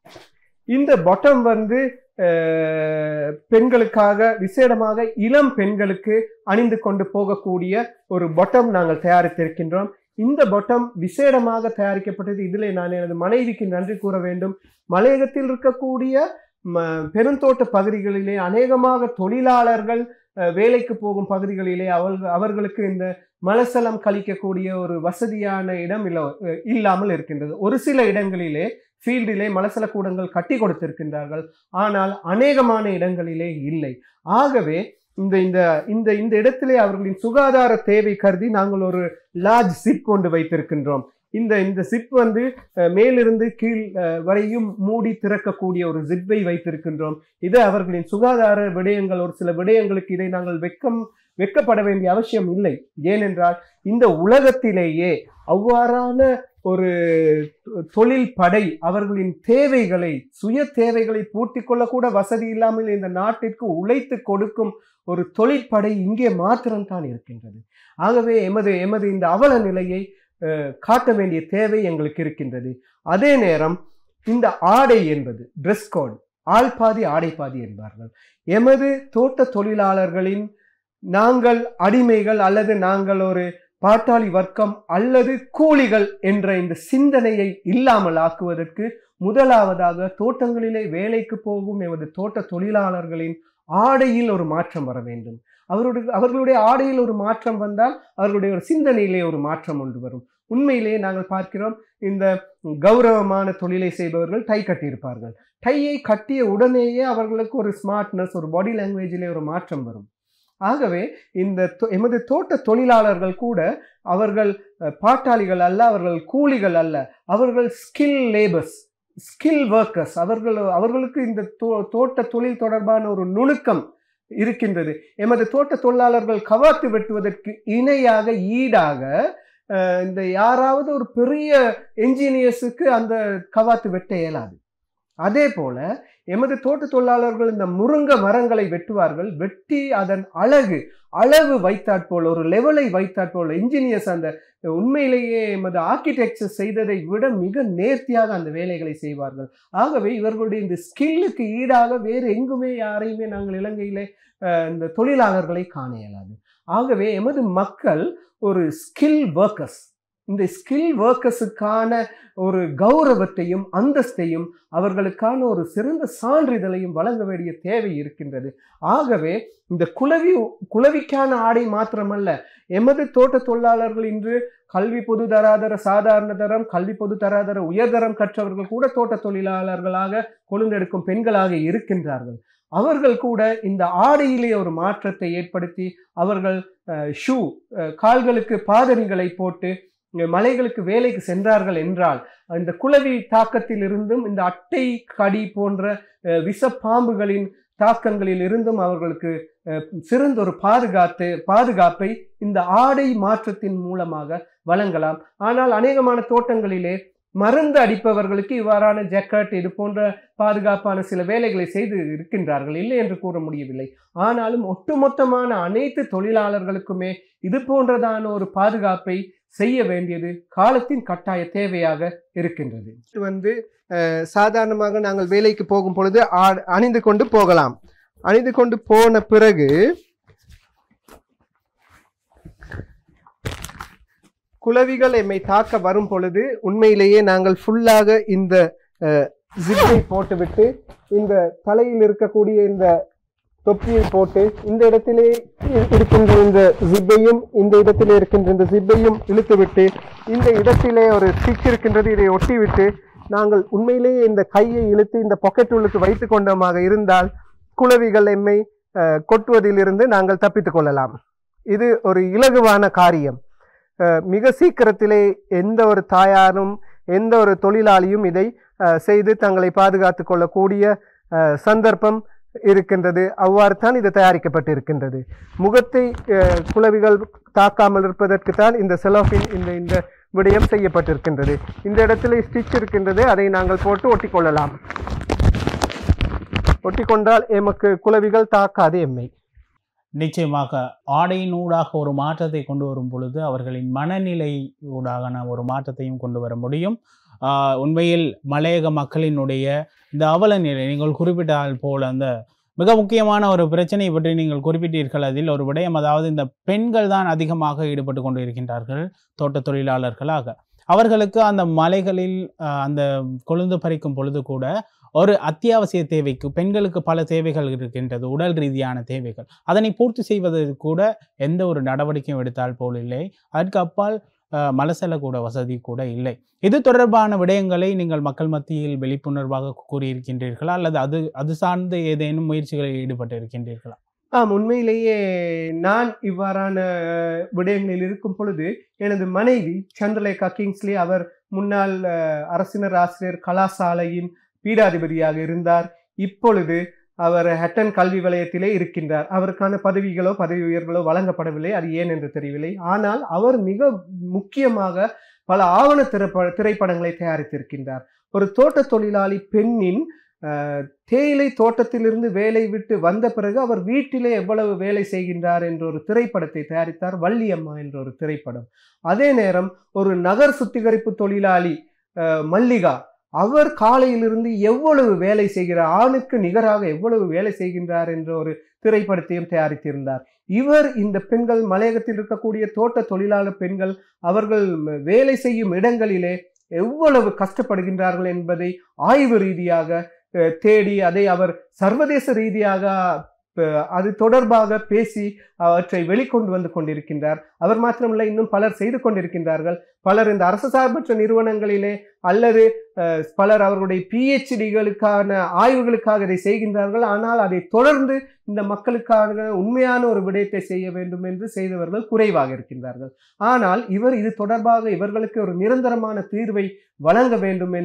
இந்த பொட்டம் வந்து அஹ், பெண்களுக்காக விசேடமாக இளம் பெண்களுக்கு அணிந்து கொண்டு போகக்கூடிய ஒரு பொட்டம் நாங்கள் தயாரித்திருக்கின்றோம் இந்த பொட்டம் விசேடமாக தயாரிக்கப்பட்டது இதில் நான் எனது மனைவிக்கு நன்றி கூற வேண்டும் மலையகத்தில் இருக்கக்கூடிய ம, பெருந்தோட்ட பகுதிகளிலே அநேகமாக தொழிலாளர்கள் அஹ், வேலைக்கு போகும் பகுதிகளிலே அவர்கள் அவர்களுக்கு இந்த மலசலம் கழிக்கக்கூடிய ஒரு வசதியான இடம் இல்ல அஹ், இல்லாமல் இருக்கின்றது ஒரு சில இடங்களிலே ஃபீல்டிலே மலசல கூடங்கள் கட்டி கொடுத்திருக்கின்றார்கள் ஆனால் அநேகமான இடங்களிலே இல்லை ஆகவே இந்த இந்த இந்த இந்த இடத்திலே அவர்களின் சுகாதார தேவை கருதி நாங்கள் ஒரு லார்ஜ் சிப் கொண்டு வைத்திருக்கின்றோம் இந்த இந்த சிப் வந்து அஹ், மேலிருந்து கீழ் அஹ், வரையும் மூடி திறக்கக்கூடிய ஒரு ஜிப்பை வைத்திருக்கின்றோம் இது அவர்களின் சுகாதார விடயங்கள் ஒரு சில விடயங்களுக்கு இதை நாங்கள் வெக்கம் வெக்கப்பட வேண்டிய அவசியம் இல்லை ஏனென்றால் இந்த உலகத்திலேயே அவ்வாறான ஒரு தொ- தொழில் படை அவர்களின் தேவைகளை சுய தேவைகளை பூர்த்தி கொள்ளக்கூட வசதி இல்லாமல் இந்த நாட்டிற்கு உழைத்து கொடுக்கும் ஒரு தொழிற்படை இங்கே மாத்திரம்தான் இருக்கின்றது ஆகவே எமது எமது இந்த அவல நிலையை அஹ், காட்ட வேண்டிய தேவை எங்களுக்கு இருக்கின்றது அதே நேரம் இந்த ஆடை என்பது ட்ரெஸ் கோட் ஆள் பாதி ஆடை பாதி என்பார்கள் எமது தோட்ட தொழிலாளர்களின் நாங்கள் அடிமைகள் அல்லது நாங்கள் ஒரு பாட்டாளி வர்க்கம் அல்லது கூலிகள் என்ற இந்த சிந்தனையை இல்லாமல் ஆக்குவதற்கு முதலாவதாக தோட்டங்களிலே வேலைக்கு போகும் எமது தோட்ட தொழிலாளர்களின் ஆடையில் ஒரு மாற்றம் வர வேண்டும் அவருடைய அவர்களுடைய ஆடையில் ஒரு மாற்றம் வந்தால் அவர்களுடைய ஒரு சிந்தனையிலே ஒரு மாற்றம் ஒன்று வரும் உண்மையிலேயே நாங்கள் பார்க்கிறோம் இந்த கௌரவமான தொழிலை செய்பவர்கள் டை கட்டியிருப்பார்கள் டையை கட்டிய உடனேயே அவர்களுக்கு ஒரு ஸ்மார்ட்னஸ் ஒரு பாடி லாங்குவேஜிலே ஒரு மாற்றம் வரும் ஆகவே இந்த தொ- எமது தோட்ட தொழிலாளர்கள் கூட அவர்கள் அஹ், பாட்டாளிகள் அல்ல அவர்கள் கூலிகள் அல்ல அவர்கள் ஸ்கில் லேபர்ஸ் ஸ்கில் ஒர்க்கர்ஸ் அவர்கள் அவர்களுக்கு இந்த தோ- தோட்ட தொழில் தொடர்பான ஒரு நுணுக்கம் இருக்கின்றது எமது தோட்ட தொழிலாளர்கள் கவாத்து வெட்டுவதற்கு இணையாக ஈடாக அஹ், இந்த யாராவது ஒரு பெரிய என்ஜினியர்ஸுக்கு அந்த கவாத்து வெட்ட இயலாது அதே போல எமது தோட்ட தொழிலாளர்கள் இந்த முருங்க மரங்களை வெட்டுவார்கள் வெட்டி அதன் அழகு அளவு வைத்தாற்போல் ஒரு லெவலை வைத்தாற்போல் என்ஜினியர்ஸ் அந்த உண்மையிலேயே எமது ஆர்கிடெக்சர் செய்ததை விட மிக நேர்த்தியாக அந்த வேலைகளை செய்வார்கள் ஆகவே இவர்களுடைய இந்த ஸ்கில்லுக்கு ஈடாக வேறு எங்குமே யாரையுமே நாங்கள் இலங்கையிலே அஹ், இந்த தொழிலாளர்களை காண இயலாது ஆகவே எமது மக்கள் ஒரு ஸ்கில் ஒர்க்கர்ஸ் இந்த ஸ்கில் ஒர்க்கர்ஸுக்கான ஒரு கௌரவத்தையும் அந்தஸ்தையும் அவர்களுக்கான ஒரு சிறந்த சான்றிதழையும் வழங்க வேண்டிய தேவை இருக்கின்றது ஆகவே இந்த குலவி குலவிக்கான ஆடை மாத்திரமல்ல எமது தோட்ட தொழிலாளர்கள் இன்று கல்வி பொது தராதர சாதாரண தரம் கல்வி பொது தராதர உயர்தரம் கற்றவர்கள் கூட தோட்ட தொழிலாளர்களாக கொழுந்தெடுக்கும் பெண்களாக இருக்கின்றார்கள் அவர்கள் கூட இந்த ஆடையிலே ஒரு மாற்றத்தை ஏற்படுத்தி அவர்கள் ஷூ கால்களுக்கு பாதணிகளை போட்டு அஹ், மலைகளுக்கு வேலைக்கு சென்றார்கள் என்றால் இந்த குளவி தாக்கத்தில் இருந்தும் இந்த அட்டை கடி போன்ற அஹ், விஷப்பாம்புகளின் தாக்கங்களில் இருந்தும் அவர்களுக்கு அஹ், சிறந்த ஒரு பாதுகாத்து பாதுகாப்பை இந்த ஆடை மாற்றத்தின் மூலமாக வழங்கலாம் ஆனால் அநேகமான தோட்டங்களிலே மருந்து அடிப்பவர்களுக்கு இவ்வாறான ஜக்கெட் இது போன்ற பாதுகாப்பான சில வேலைகளை செய்து இருக்கின்றார்கள் இல்லை என்று கூற முடியவில்லை ஆனாலும் ஒட்டுமொத்தமான அனைத்து தொழிலாளர்களுக்குமே இது போன்றதான ஒரு பாதுகாப்பை செய்ய வேண்டியது காலத்தின் கட்டாய தேவையாக இருக்கின்றது இது வந்து அஹ், சாதாரணமாக நாங்கள் வேலைக்கு போகும் பொழுது ஆ- அணிந்து கொண்டு போகலாம் அணிந்து கொண்டு போன பிறகு குளவிகள் எம்மை தாக்க வரும் பொழுது உண்மையிலேயே நாங்கள் ஃபுல்லாக இந்த ஜிப்பை போட்டுவிட்டு இந்த தலையில் இருக்கக்கூடிய இந்த தொப்பியை போட்டு இந்த இடத்திலே இ- இருக்கின்ற இந்த ஜிப்பையும் இந்த இடத்திலே இருக்கின்ற இந்த ஜிப்பையும் இழுத்துவிட்டு இந்த இடத்திலே ஒரு ஸ்டிச் இருக்கின்றது இதை ஒட்டிவிட்டு நாங்கள் உண்மையிலேயே இந்த கையை இழுத்து இந்த பாக்கெட் உள்ளுக்கு வைத்து கொண்டோமாக இருந்தால் குளவிகள் எம்மை அஹ், கொட்டுவதிலிருந்து நாங்கள் தப்பித்துக் கொள்ளலாம் இது ஒரு இலகுவான காரியம் அஹ், மிக சீக்கிரத்திலே எந்த ஒரு தாயாரும் எந்த ஒரு தொழிலாளியும் இதை அஹ், செய்து தங்களை பாதுகாத்து கொள்ளக்கூடிய அஹ், சந்தர்ப்பம் இருக்கின்றது அவ்வாறு தான் இது தயாரிக்கப்பட்டிருக்கின்றது முகத்தை அஹ், குளவிகள் தாக்காமல் இருப்பதற்கு தான் இந்த செலோஃபின் இந்த இந்த விடயம் செய்யப்பட்டிருக்கின்றது இந்த இடத்துல ஸ்டிச் இருக்கின்றது அதை நாங்கள் போட்டு ஒட்டிக்கொள்ளலாம் ஒட்டிக்கொண்டால் எமக்கு குளவிகள் தாக்காது எம்மை நிச்சயமாக ஆடையினூடாக ஒரு மாற்றத்தை கொண்டு வரும் பொழுது அவர்களின் மனநிலை ஊடாக ஒரு மாற்றத்தையும் கொண்டு வர முடியும் ஆஹ் உண்மையில் மலையக மக்களினுடைய இந்த அவல நிலை நீங்கள் குறிப்பிட்டால் போல் அந்த மிக முக்கியமான ஒரு பிரச்சனை பற்றி நீங்கள் குறிப்பிட்டீர்கள் அதில் ஒரு விடயம் அதாவது இந்த பெண்கள் தான் அதிகமாக ஈடுபட்டு கொண்டு இருக்கின்றார்கள் தோட்ட தொழிலாளர்களாக அவர்களுக்கு அந்த மலைகளில் ஆஹ் அந்த கொழுந்து பறிக்கும் பொழுது கூட ஒரு அத்தியாவசிய தேவைக்கு பெண்களுக்கு பல தேவைகள் இருக்கின்றது உடல் ரீதியான தேவைகள் அதனை பூர்த்தி செய்வதற்கு கூட எந்த ஒரு நடவடிக்கையும் எடுத்தால் போல் இல்லை அதற்கு அப்பால் அஹ், மலசல கூட வசதி கூட இல்லை இது தொடர்பான விடயங்களை நீங்கள் மக்கள் மத்தியில் விழிப்புணர்வாக கூறியிருக்கின்றீர்களா அல்லது அது அது சார்ந்து ஏதேனும் முயற்சிகளில் ஈடுபட்டு இருக்கின்றீர்களா ஆம் உண்மையிலேயே நான் இவ்வாறான அஹ், விடயங்களில் இருக்கும் பொழுது எனது மனைவி சந்திரலேகா கிங்ஸ்லி அவர் முன்னாள் அஹ், அரசினர் ஆசிரியர் கலாசாலையின் பீடாதிபதியாக இருந்தார் இப்பொழுது அவர் ஹட்டன் கல்வி வலயத்திலே இருக்கின்றார் அவருக்கான பதவிகளோ பதவி உயர்வுகளோ வழங்கப்படவில்லை அது ஏன் என்று தெரியவில்லை ஆனால் அவர் மிக முக்கியமாக பல ஆவண திரைப்ப திரைப்படங்களை தயாரித்திருக்கின்றார் ஒரு தோட்ட தொழிலாளி பெண்ணின் அஹ், தேயிலை தோட்டத்திலிருந்து வேலை விட்டு வந்த பிறகு அவர் வீட்டிலே எவ்வளவு வேலை செய்கின்றார் என்ற ஒரு திரைப்படத்தை தயாரித்தார் வள்ளியம்மா என்ற ஒரு திரைப்படம் அதே நேரம் ஒரு நகர் சுத்திகரிப்பு தொழிலாளி அஹ், மல்லிகா அவர் காலையிலிருந்து எவ்வளவு வேலை செய்கிறார் ஆணுக்கு நிகராக எவ்வளவு வேலை செய்கின்றார் என்ற ஒரு திரைப்படத்தையும் தயாரித்திருந்தார் இவர் இந்த பெண்கள் மலையகத்தில் இருக்கக்கூடிய தோட்ட தொழிலாளர் பெண்கள் அவர்கள் ம- வேலை செய்யும் இடங்களிலே எவ்வளவு கஷ்டப்படுகின்றார்கள் என்பதை ஆய்வு ரீதியாக அஹ், தேடி அதை அவர் சர்வதேச ரீதியாக அஹ், அது தொடர்பாக பேசி அவற்றை வெளிக்கொண்டு வந்து கொண்டிருக்கின்றார் அவர் மாத்திரமல்ல இன்னும் பலர் செய்து கொண்டிருக்கின்றார்கள் பலர் இந்த அரசு சார்பற்ற நிறுவனங்களிலே அல்லது அஹ், பலர் அவர்களுடைய பிஹெச்டிகளுக்கான ஆய்வுகளுக்காக இதை செய்கின்றார்கள் ஆனால் அதை தொடர்ந்து இந்த மக்களுக்கான உண்மையான ஒரு விடயத்தை செய்ய வேண்டும் என்று செய்தவர்கள் குறைவாக இருக்கின்றார்கள் ஆனால் இவர் இது தொடர்பாக இவர்களுக்கு ஒரு நிரந்தரமான தீர்வை வழங்க வேண்டும் என்ற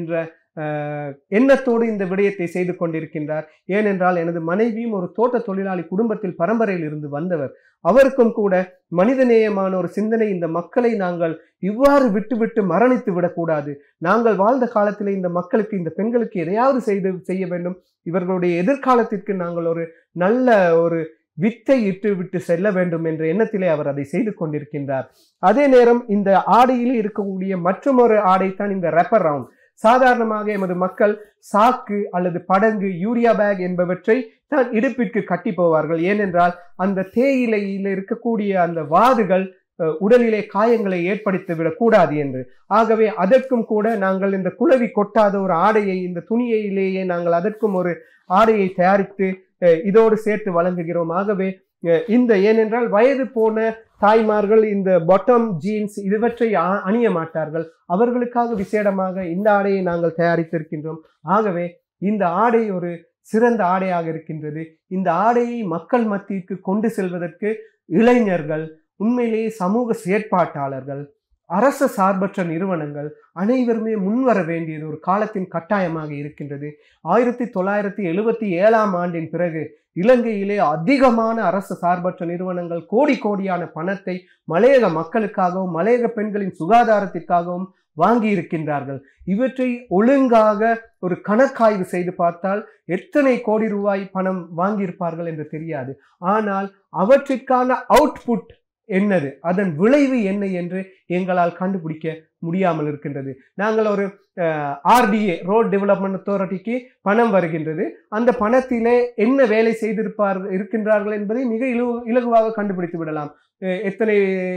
அஹ், எண்ணத்தோடு இந்த விடயத்தை செய்து கொண்டிருக்கின்றார் ஏனென்றால் எனது மனைவியும் ஒரு தோட்ட தொழிலாளி குடும்பத்தில் பரம்பரையில் இருந்து வந்தவர் அவருக்கும் கூட மனிதநேயமான ஒரு சிந்தனை இந்த மக்களை நாங்கள் இவ்வாறு விட்டுவிட்டு மரணித்து விடக்கூடாது நாங்கள் வாழ்ந்த காலத்திலே இந்த மக்களுக்கு இந்த பெண்களுக்கு எதையாவது செய்து செய்ய வேண்டும் இவர்களுடைய எதிர்காலத்திற்கு நாங்கள் ஒரு நல்ல ஒரு வித்தை இட்டு விட்டு செல்ல வேண்டும் என்ற எண்ணத்திலே அவர் அதை செய்து கொண்டிருக்கின்றார் அதே நேரம் இந்த ஆடையிலே இருக்கக்கூடிய மற்றொரு ஆடைத்தான் இந்த ரெப்பர் ரவுண்ட் சாதாரணமாக எமது மக்கள் சாக்கு அல்லது படங்கு யூரியா பேக் என்பவற்றை தான் இடுப்பிற்கு கட்டி போவார்கள் ஏனென்றால் அந்த தேயிலையில் இருக்கக்கூடிய அந்த வாதுகள் அஹ், உடலிலே காயங்களை ஏற்படுத்தி விடக்கூடாது என்று ஆகவே அதற்கும் கூட நாங்கள் இந்த குளவி கொட்டாத ஒரு ஆடையை இந்த துணியிலேயே நாங்கள் அதற்கும் ஒரு ஆடையை தயாரித்து அஹ், இதோடு சேர்த்து வழங்குகிறோம் ஆகவே அஹ், இந்த ஏனென்றால் வயது போன தாய்மார்கள் இந்த பாட்டம் ஜீன்ஸ் இதுவற்றை அ- அணிய மாட்டார்கள் அவர்களுக்காக விசேடமாக இந்த ஆடையை நாங்கள் தயாரித்திருக்கின்றோம் ஆகவே இந்த ஆடை ஒரு சிறந்த ஆடையாக இருக்கின்றது இந்த ஆடையை மக்கள் மத்திக்கு கொண்டு செல்வதற்கு இளைஞர்கள் உண்மையிலேயே சமூக செயற்பாட்டாளர்கள் அரச சார்பற்ற நிறுவனங்கள் அனைவருமே முன்வர வேண்டியது ஒரு காலத்தின் கட்டாயமாக இருக்கின்றது ஆயிரத்தி தொள்ளாயிரத்தி எழுபத்தி ஏழாம் ஆண்டின் பிறகு இலங்கையிலே அதிகமான அரசு சார்பற்ற நிறுவனங்கள் கோடி கோடியான பணத்தை மலையக மக்களுக்காகவும் மலையக பெண்களின் சுகாதாரத்திற்காகவும் வாங்கி இருக்கின்றார்கள் இவற்றை ஒழுங்காக ஒரு கணக்காய்வு செய்து பார்த்தால் எத்தனை கோடி ரூபாய் பணம் வாங்கியிருப்பார்கள் என்று தெரியாது ஆனால் அவற்றிற்கான அவுட்புட் என்னது அதன் விளைவு என்ன என்று எங்களால் கண்டுபிடிக்க முடியாமல் இருக்கின்றது நாங்கள் ஒரு ஆர்டிஏ ரோட் டெவலப்மெண்ட் அத்தாரிட்டிக்கு பணம் வருகின்றது அந்த பணத்திலே என்ன வேலை செய்திருப்பார் இருக்கின்றார்கள் என்பதை மிக இலகு இலகுவாக கண்டுபிடித்து விடலாம் அஹ் எத்தனை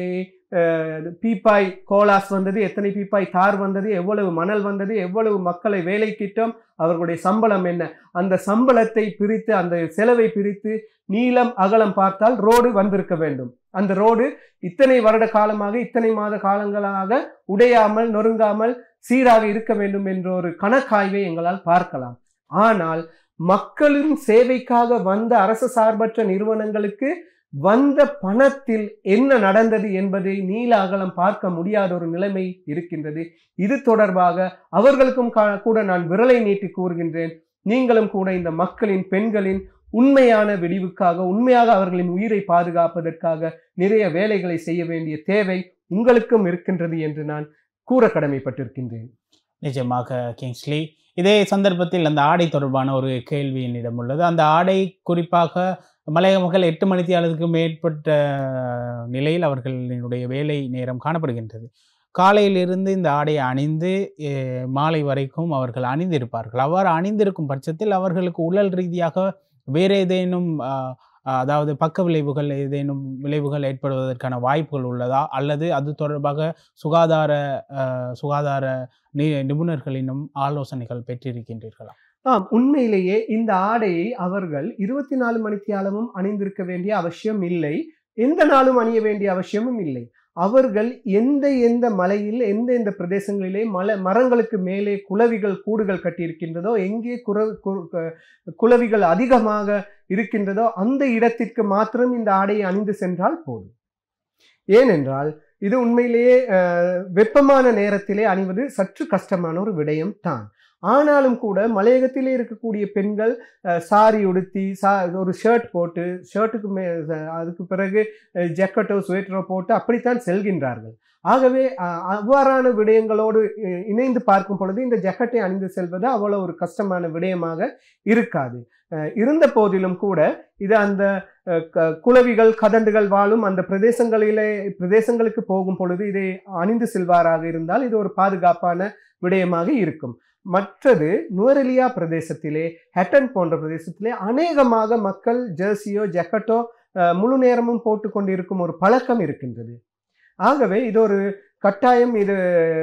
அஹ், பீப்பாய் கோலாஸ் வந்தது எத்தனை பீப்பாய் தார் வந்தது எவ்வளவு மணல் வந்தது எவ்வளவு மக்களை வேலைக்கிட்டோம் அவர்களுடைய சம்பளம் என்ன அந்த சம்பளத்தை பிரித்து அந்த செலவை பிரித்து நீளம் அகலம் பார்த்தால் ரோடு வந்திருக்க வேண்டும் அந்த ரோடு இத்தனை வருட காலமாக இத்தனை மாத காலங்களாக உடையாமல் நொறுங்காமல் சீராக இருக்க வேண்டும் என்ற ஒரு கணக்காய்வை எங்களால் பார்க்கலாம் ஆனால் மக்களின் சேவைக்காக வந்த அரசு சார்பற்ற நிறுவனங்களுக்கு வந்த பணத்தில் என்ன நடந்தது என்பதை நீல அகலம் பார்க்க முடியாத ஒரு நிலைமை இருக்கின்றது இது தொடர்பாக அவர்களுக்கும் கா- கூட நான் விரலை நீட்டி கூறுகின்றேன் நீங்களும் கூட இந்த மக்களின் பெண்களின் உண்மையான விடிவுக்காக உண்மையாக அவர்களின் உயிரை பாதுகாப்பதற்காக நிறைய வேலைகளை செய்ய வேண்டிய தேவை உங்களுக்கும் இருக்கின்றது என்று நான் கூற கடமைப்பட்டிருக்கின்றேன் நிஜமாக கிங்ஸ்லி இதே சந்தர்ப்பத்தில் அந்த ஆடை தொடர்பான ஒரு கேள்வி என்னிடம் உள்ளது அந்த ஆடை குறிப்பாக மலையக மக்கள் எட்டு மணித்தியாலத்துக்கு மேற்பட்ட நிலையில் அவர்களினுடைய வேலை நேரம் காணப்படுகின்றது காலையிலிருந்து இந்த ஆடையை அணிந்து அஹ், மாலை வரைக்கும் அவர்கள் அணிந்திருப்பார்கள் அவ்வாறு அணிந்திருக்கும் பட்சத்தில் அவர்களுக்கு உடல் ரீதியாக வேறு ஏதேனும் அஹ், அதாவது பக்க விளைவுகள் ஏதேனும் விளைவுகள் ஏற்படுவதற்கான வாய்ப்புகள் உள்ளதா அல்லது அது தொடர்பாக சுகாதார அஹ், சுகாதார நி- நிபுணர்களினும் ஆலோசனைகள் பெற்றிருக்கின்றீர்களா ஆம் உண்மையிலேயே இந்த ஆடையை அவர்கள் இருபத்தி நாலு மணித்தியாலமும் அணிந்திருக்க வேண்டிய அவசியம் இல்லை எந்த நாளும் அணிய வேண்டிய அவசியமும் இல்லை அவர்கள் எந்த எந்த மலையில் எந்த எந்த பிரதேசங்களிலே மல மரங்களுக்கு மேலே குளவிகள் கூடுகள் கட்டியிருக்கின்றதோ எங்கே குற கு- கு- குளவிகள் அதிகமாக இருக்கின்றதோ அந்த இடத்திற்கு மாத்திரம் இந்த ஆடையை அணிந்து சென்றால் போதும் ஏனென்றால் இது உண்மையிலேயே அஹ், வெப்பமான நேரத்திலே அணிவது சற்று கஷ்டமான ஒரு விடயம் தான் ஆனாலும் கூட மலையகத்திலே இருக்கக்கூடிய பெண்கள் அஹ், சாரி உடுத்தி சா ஒரு ஷர்ட் போட்டு ஷர்ட்டுக்கு மே அஹ், அதுக்கு பிறகு ஜக்கெட்டோ ஸ்வெட்டரோ போட்டு அப்படித்தான் செல்கின்றார்கள் ஆகவே அஹ், அவ்வாறான விடயங்களோடு அஹ், இணைந்து பார்க்கும் பொழுது இந்த ஜக்கெட்டை அணிந்து செல்வது அவ்வளவு ஒரு கஷ்டமான விடயமாக இருக்காது அஹ், இருந்த போதிலும் கூட இது அந்த அஹ், க- குளவிகள் கதண்டுகள் வாழும் அந்த பிரதேசங்களிலே பிரதேசங்களுக்கு போகும் பொழுது இதை அணிந்து செல்வாராக இருந்தால் இது ஒரு பாதுகாப்பான விடயமாக இருக்கும் மற்றது நுவரெலியா பிரதேசத்திலே ஹெட்டன் போன்ற பிரதேசத்திலே அநேகமாக மக்கள் ஜெர்சியோ ஜக்கெட்டோ அஹ், முழு நேரமும் போட்டு கொண்டிருக்கும் ஒரு பழக்கம் இருக்கின்றது ஆகவே இது ஒரு கட்டாயம் இது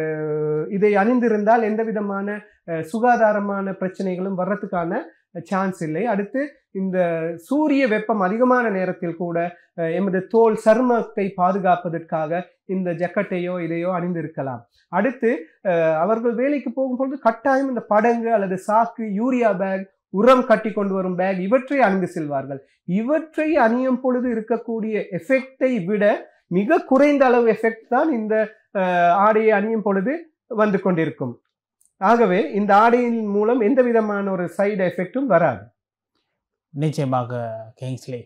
இதை அணிந்திருந்தால் எந்த விதமான அஹ், சுகாதாரமான பிரச்சனைகளும் வர்றதுக்கான சான்ஸ் இல்லை அடுத்து இந்த சூரிய வெப்பம் அதிகமான நேரத்தில் கூட அஹ், எமது தோல் சருமத்தை பாதுகாப்பதற்காக இந்த ஜக்கெட்டையோ இதையோ அணிந்திருக்கலாம் அடுத்து அஹ், அவர்கள் வேலைக்கு போகும்பொழுது கட்டாயம் இந்த படங்கு அல்லது சாக்கு யூரியா பேக் உரம் கட்டி கொண்டு வரும் பேக் இவற்றை அணிந்து செல்வார்கள் இவற்றை அணியும் பொழுது இருக்கக்கூடிய எஃபெக்டை விட மிக குறைந்த அளவு எஃபெக்ட் தான் இந்த அஹ், ஆடையை அணியும் பொழுது வந்து கொண்டிருக்கும் ஆகவே இந்த ஆடையின் மூலம் எந்த விதமான ஒரு சைடு எஃபெக்டும் வராது நிச்சயமாக கிங்ஸ்லே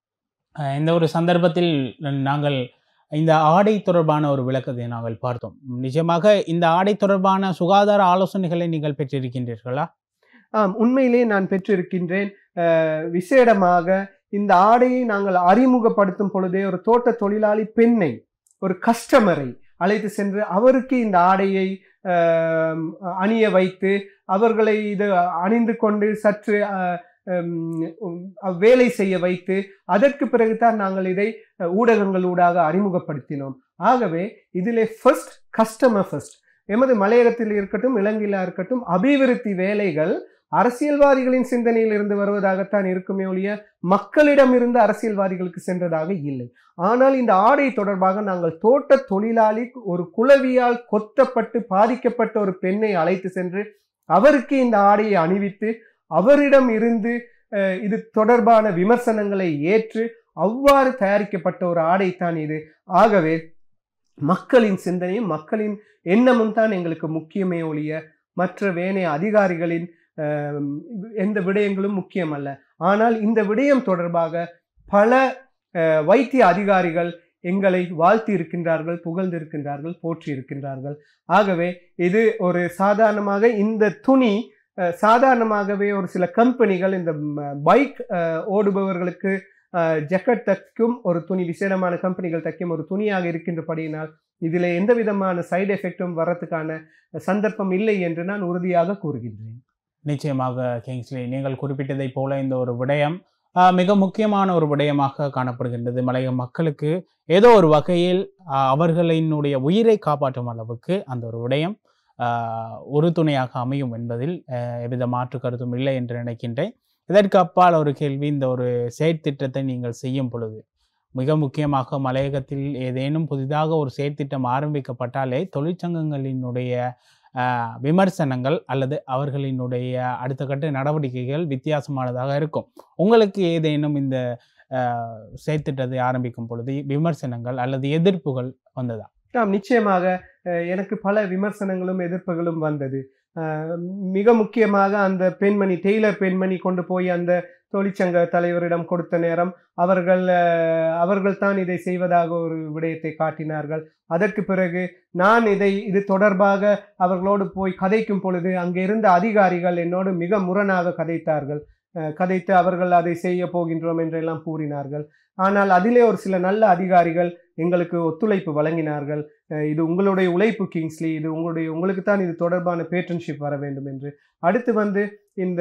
அஹ் இந்த ஒரு சந்தர்ப்பத்தில் நாங்கள் இந்த ஆடை தொடர்பான ஒரு விளக்கத்தை நாங்கள் பார்த்தோம் நிச்சயமாக இந்த ஆடை தொடர்பான சுகாதார ஆலோசனைகளை நீங்கள் பெற்றிருக்கின்றீர்களா ஆம் உண்மையிலே நான் பெற்றிருக்கின்றேன் அஹ், விசேடமாக இந்த ஆடையை நாங்கள் அறிமுகப்படுத்தும் பொழுதே ஒரு தோட்ட தொழிலாளி பெண்ணை ஒரு கஸ்டமரை அழைத்து சென்று அவருக்கு இந்த ஆடையை அஹ், அணிய வைத்து அவர்களை இது அணிந்து கொண்டு சற்று அஹ், உம், வேலை செய்ய வைத்து அதற்கு பிறகுதான் நாங்கள் இதை அஹ், ஊடகங்களூடாக அறிமுகப்படுத்தினோம் ஆகவே இதிலே ஃபர்ஸ்ட் கஸ்டமர் ஃபர்ஸ்ட் எமது மலையகத்தில் இருக்கட்டும் இலங்கையில இருக்கட்டும் அபிவிருத்தி வேலைகள் அரசியல்வாதிகளின் சிந்தனையில் இருந்து வருவதாகத்தான் இருக்குமே ஒழிய மக்களிடம் இருந்து அரசியல்வாதிகளுக்கு சென்றதாக இல்லை ஆனால் இந்த ஆடை தொடர்பாக நாங்கள் தோட்ட தொழிலாளி ஒரு குளவியால் கொத்தப்பட்டு பாதிக்கப்பட்ட ஒரு பெண்ணை அழைத்து சென்று அவருக்கு இந்த ஆடையை அணிவித்து அவரிடம் இருந்து அஹ், இது தொடர்பான விமர்சனங்களை ஏற்று அவ்வாறு தயாரிக்கப்பட்ட ஒரு ஆடைத்தான் இது ஆகவே மக்களின் சிந்தனையும் மக்களின் எண்ணமும் தான் எங்களுக்கு முக்கியமே ஒழிய மற்ற வேணைய அதிகாரிகளின் அஹ், எந்த விடயங்களும் முக்கியமல்ல ஆனால் இந்த விடயம் தொடர்பாக பல அஹ், வைத்திய அதிகாரிகள் எங்களை வாழ்த்தி இருக்கின்றார்கள் புகழ்ந்திருக்கின்றார்கள் போற்றி இருக்கின்றார்கள் ஆகவே இது ஒரு சாதாரணமாக இந்த துணி அஹ், சாதாரணமாகவே ஒரு சில கம்பெனிகள் இந்த பைக் ஓடுபவர்களுக்கு ஜக்கெட் தைக்கும் ஒரு துணி விசேடமான கம்பெனிகள் தைக்கும் ஒரு துணியாக இருக்கின்றபடியினால் இதில் எந்த விதமான சைடு எஃபெக்டும் வர்றதுக்கான சந்தர்ப்பம் இல்லை என்று நான் உறுதியாக கூறுகின்றேன் நிச்சயமாக கிங்ஸ்லி நீங்கள் குறிப்பிட்டதைப் போல இந்த ஒரு விடயம் ஆஹ், மிக முக்கியமான ஒரு விடயமாக காணப்படுகின்றது மலைய மக்களுக்கு ஏதோ ஒரு வகையில் ஆஹ், அவர்களினுடைய உயிரை காப்பாற்றும் அளவுக்கு அந்த ஒரு விடயம் ஆஹ், ஒரு துணையாக அமையும் என்பதில் ஆஹ், எவ்வித மாற்று கருத்தும் இல்லை என்று நினைக்கின்றேன் இதற்கு அப்பால் ஒரு கேள்வி இந்த ஒரு செயற்திட்டத்தை நீங்கள் செய்யும் பொழுது மிக முக்கியமாக மலையகத்தில் ஏதேனும் புதிதாக ஒரு செயற்திட்டம் ஆரம்பிக்கப்பட்டாலே தொழிற்சங்கங்களினுடைய ஆஹ், விமர்சனங்கள் அல்லது அவர்களினுடைய அடுத்த கட்ட நடவடிக்கைகள் வித்தியாசமானதாக இருக்கும் உங்களுக்கு ஏதேனும் இந்த ஆஹ், செயற்திட்டத்தை ஆரம்பிக்கும் பொழுது விமர்சனங்கள் அல்லது எதிர்ப்புகள் வந்ததா ஆம் நிச்சயமாக அஹ், எனக்கு பல விமர்சனங்களும் எதிர்ப்புகளும் வந்தது அஹ், மிக முக்கியமாக அந்த பெண்மணி டெய்லர் பெண்மணி கொண்டு போய் அந்த தொழிற்சங்க தலைவரிடம் கொடுத்த நேரம் அவர்கள் அஹ், அவர்கள் தான் இதை செய்வதாக ஒரு விடயத்தை காட்டினார்கள் அதற்கு பிறகு நான் இதை இது தொடர்பாக அவர்களோடு போய் கதைக்கும் பொழுது அங்கே இருந்த அதிகாரிகள் என்னோடு மிக முரணாக கதைத்தார்கள் அஹ், கதைத்து அவர்கள் அதை செய்ய போகின்றோம் என்றெல்லாம் கூறினார்கள் ஆனால் அதிலே ஒரு சில நல்ல அதிகாரிகள் எங்களுக்கு ஒத்துழைப்பு வழங்கினார்கள் அஹ் இது உங்களுடைய உழைப்பு கிங்ஸ்லி இது உங்களுடைய உங்களுக்கு தான் இது தொடர்பான பேட்டன்ஷிப் வர வேண்டும் என்று அடுத்து வந்து இந்த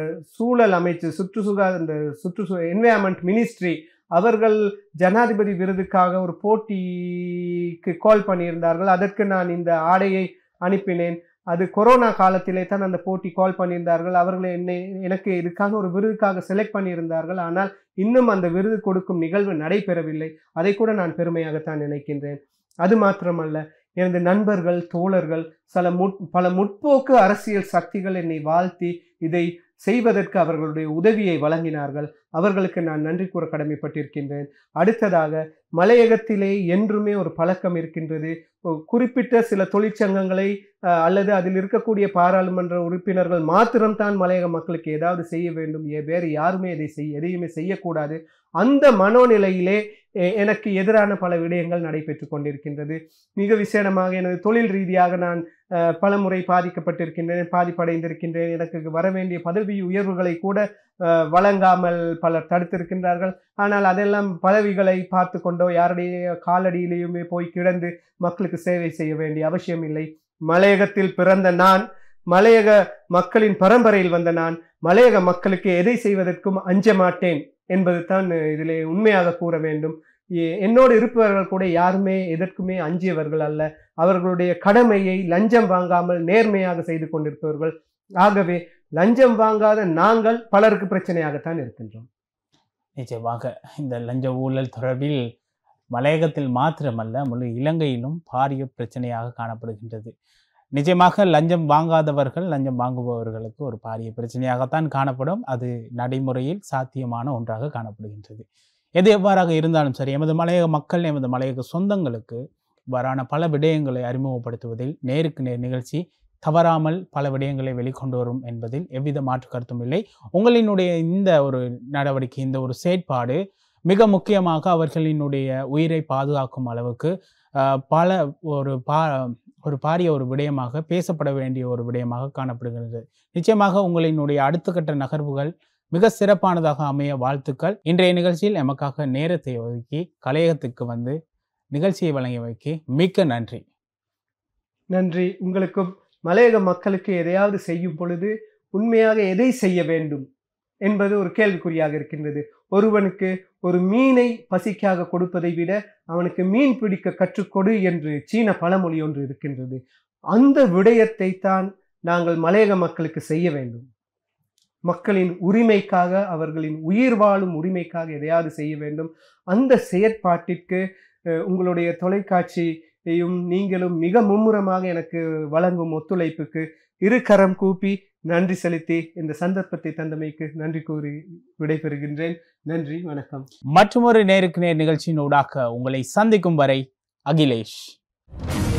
சூழல் அமைச்சு சுற்றுச்சுகா இந்த சுற்றுச்சூ என்வயர்மெண்ட் மினிஸ்ட்ரி அவர்கள் ஜனாதிபதி விருதுக்காக ஒரு போட்டிக்கு கால் பண்ணியிருந்தார்கள் அதற்கு நான் இந்த ஆடையை அனுப்பினேன் அது கொரோனா காலத்திலே தான் அந்த போட்டி கால் பண்ணியிருந்தார்கள் அவர்கள் என்னை எனக்கு இதுக்காக ஒரு விருதுக்காக செலக்ட் பண்ணியிருந்தார்கள் ஆனால் இன்னும் அந்த விருது கொடுக்கும் நிகழ்வு நடைபெறவில்லை அதை கூட நான் பெருமையாகத்தான் நினைக்கின்றேன் அது மாத்திரமல்ல எனது நண்பர்கள் தோழர்கள் சில முட் பல முற்போக்கு அரசியல் சக்திகள் என்னை வாழ்த்தி இதை செய்வதற்கு அவர்களுடைய உதவியை வழங்கினார்கள் அவர்களுக்கு நான் நன்றி கூற கடமைப்பட்டிருக்கின்றேன் அடுத்ததாக மலையகத்திலே என்றுமே ஒரு பழக்கம் இருக்கின்றது ஒரு குறிப்பிட்ட சில தொழிற்சங்கங்களை அஹ், அல்லது அதில் இருக்கக்கூடிய பாராளுமன்ற உறுப்பினர்கள் மாத்திரம்தான் மலையக மக்களுக்கு ஏதாவது செய்ய வேண்டும் ஏ- வேறு யாருமே இதை செய் எதையுமே செய்யக்கூடாது அந்த மனோநிலையிலே எ- எனக்கு எதிரான பல விடயங்கள் நடைபெற்று கொண்டிருக்கின்றது மிக விசேடமாக எனது தொழில் ரீதியாக நான் அஹ், பல முறை பாதிக்கப்பட்டிருக்கின்றேன் பாதிப்படைந்திருக்கின்றேன் எனக்கு வர வேண்டிய பதவி உயர்வுகளை கூட அஹ், வழங்காமல் பலர் தடுத்திருக்கின்றார்கள் ஆனால் அதெல்லாம் பதவிகளை பார்த்து கொண்டோ யாருடைய காலடியிலேயுமே போய் கிடந்து மக்களுக்கு சேவை செய்ய வேண்டிய அவசியம் இல்லை மலையகத்தில் பிறந்த நான் மலையக மக்களின் பரம்பரையில் வந்த நான் மலையக மக்களுக்கு எதை செய்வதற்கும் அஞ்ச மாட்டேன் என்பது தான் இதிலே உண்மையாக கூற வேண்டும் எ- என்னோடு இருப்பவர்கள் கூட யாருமே எதற்குமே அஞ்சியவர்கள் அல்ல அவர்களுடைய கடமையை லஞ்சம் வாங்காமல் நேர்மையாக செய்து கொண்டிருப்பவர்கள் ஆகவே லஞ்சம் வாங்காத நாங்கள் பலருக்கு பிரச்சனையாகத்தான் இருக்கின்றோம் நிச்சயமாக இந்த லஞ்ச ஊழல் தொடர்பில் மலையகத்தில் மாத்திரமல்ல முழு இலங்கையிலும் பாரிய பிரச்சனையாக காணப்படுகின்றது நிச்சயமாக லஞ்சம் வாங்காதவர்கள் லஞ்சம் வாங்குபவர்களுக்கு ஒரு பாரிய பிரச்சனையாகத்தான் காணப்படும் அது நடைமுறையில் சாத்தியமான ஒன்றாக காணப்படுகின்றது எது எவ்வாறாக இருந்தாலும் சரி எமது மலையக மக்கள் எமது மலையக சொந்தங்களுக்கு வரான பல விடயங்களை அறிமுகப்படுத்துவதில் நேருக்கு நேர் நிகழ்ச்சி தவறாமல் பல விடயங்களை வெளிக்கொண்டு வரும் என்பதில் எவ்வித மாற்று கருத்தும் இல்லை உங்களினுடைய இந்த ஒரு நடவடிக்கை இந்த ஒரு செயற்பாடு மிக முக்கியமாக அவர்களினுடைய உயிரை பாதுகாக்கும் அளவுக்கு ஆஹ், பல ஒரு பா ஒரு பாரிய ஒரு விடயமாக பேசப்பட வேண்டிய ஒரு விடயமாக காணப்படுகிறது நிச்சயமாக உங்களினுடைய அடுத்த கட்ட நகர்வுகள் மிக சிறப்பானதாக அமைய வாழ்த்துக்கள் இன்றைய நிகழ்ச்சியில் எமக்காக நேரத்தை ஒதுக்கி கலையகத்துக்கு வந்து நிகழ்ச்சியை வழங்கியமைக்கு மிக்க நன்றி நன்றி உங்களுக்கும் மலையக மக்களுக்கு எதையாவது செய்யும் பொழுது உண்மையாக எதை செய்ய வேண்டும் என்பது ஒரு கேள்விக்குறியாக இருக்கின்றது ஒருவனுக்கு ஒரு மீனை பசிக்காக கொடுப்பதை விட அவனுக்கு மீன் பிடிக்க கற்றுக்கொடு என்று சீன பழமொழி ஒன்று இருக்கின்றது அந்த விடயத்தை தான் நாங்கள் மலையக மக்களுக்கு செய்ய வேண்டும் மக்களின் உரிமைக்காக அவர்களின் உயிர் வாழும் உரிமைக்காக எதையாவது செய்ய வேண்டும் அந்த செயற்பாட்டிற்கு அஹ், உங்களுடைய தொலைக்காட்சியையும் நீங்களும் மிக மும்முரமாக எனக்கு வழங்கும் ஒத்துழைப்புக்கு இரு கரம் கூப்பி நன்றி செலுத்தி இந்த சந்தர்ப்பத்தை தந்தமைக்கு நன்றி கூறி விடைபெறுகின்றேன் நன்றி வணக்கம் மற்றொரு நேருக்கு நேர் நிகழ்ச்சியினூடாக உங்களை சந்திக்கும் வரை அகிலேஷ்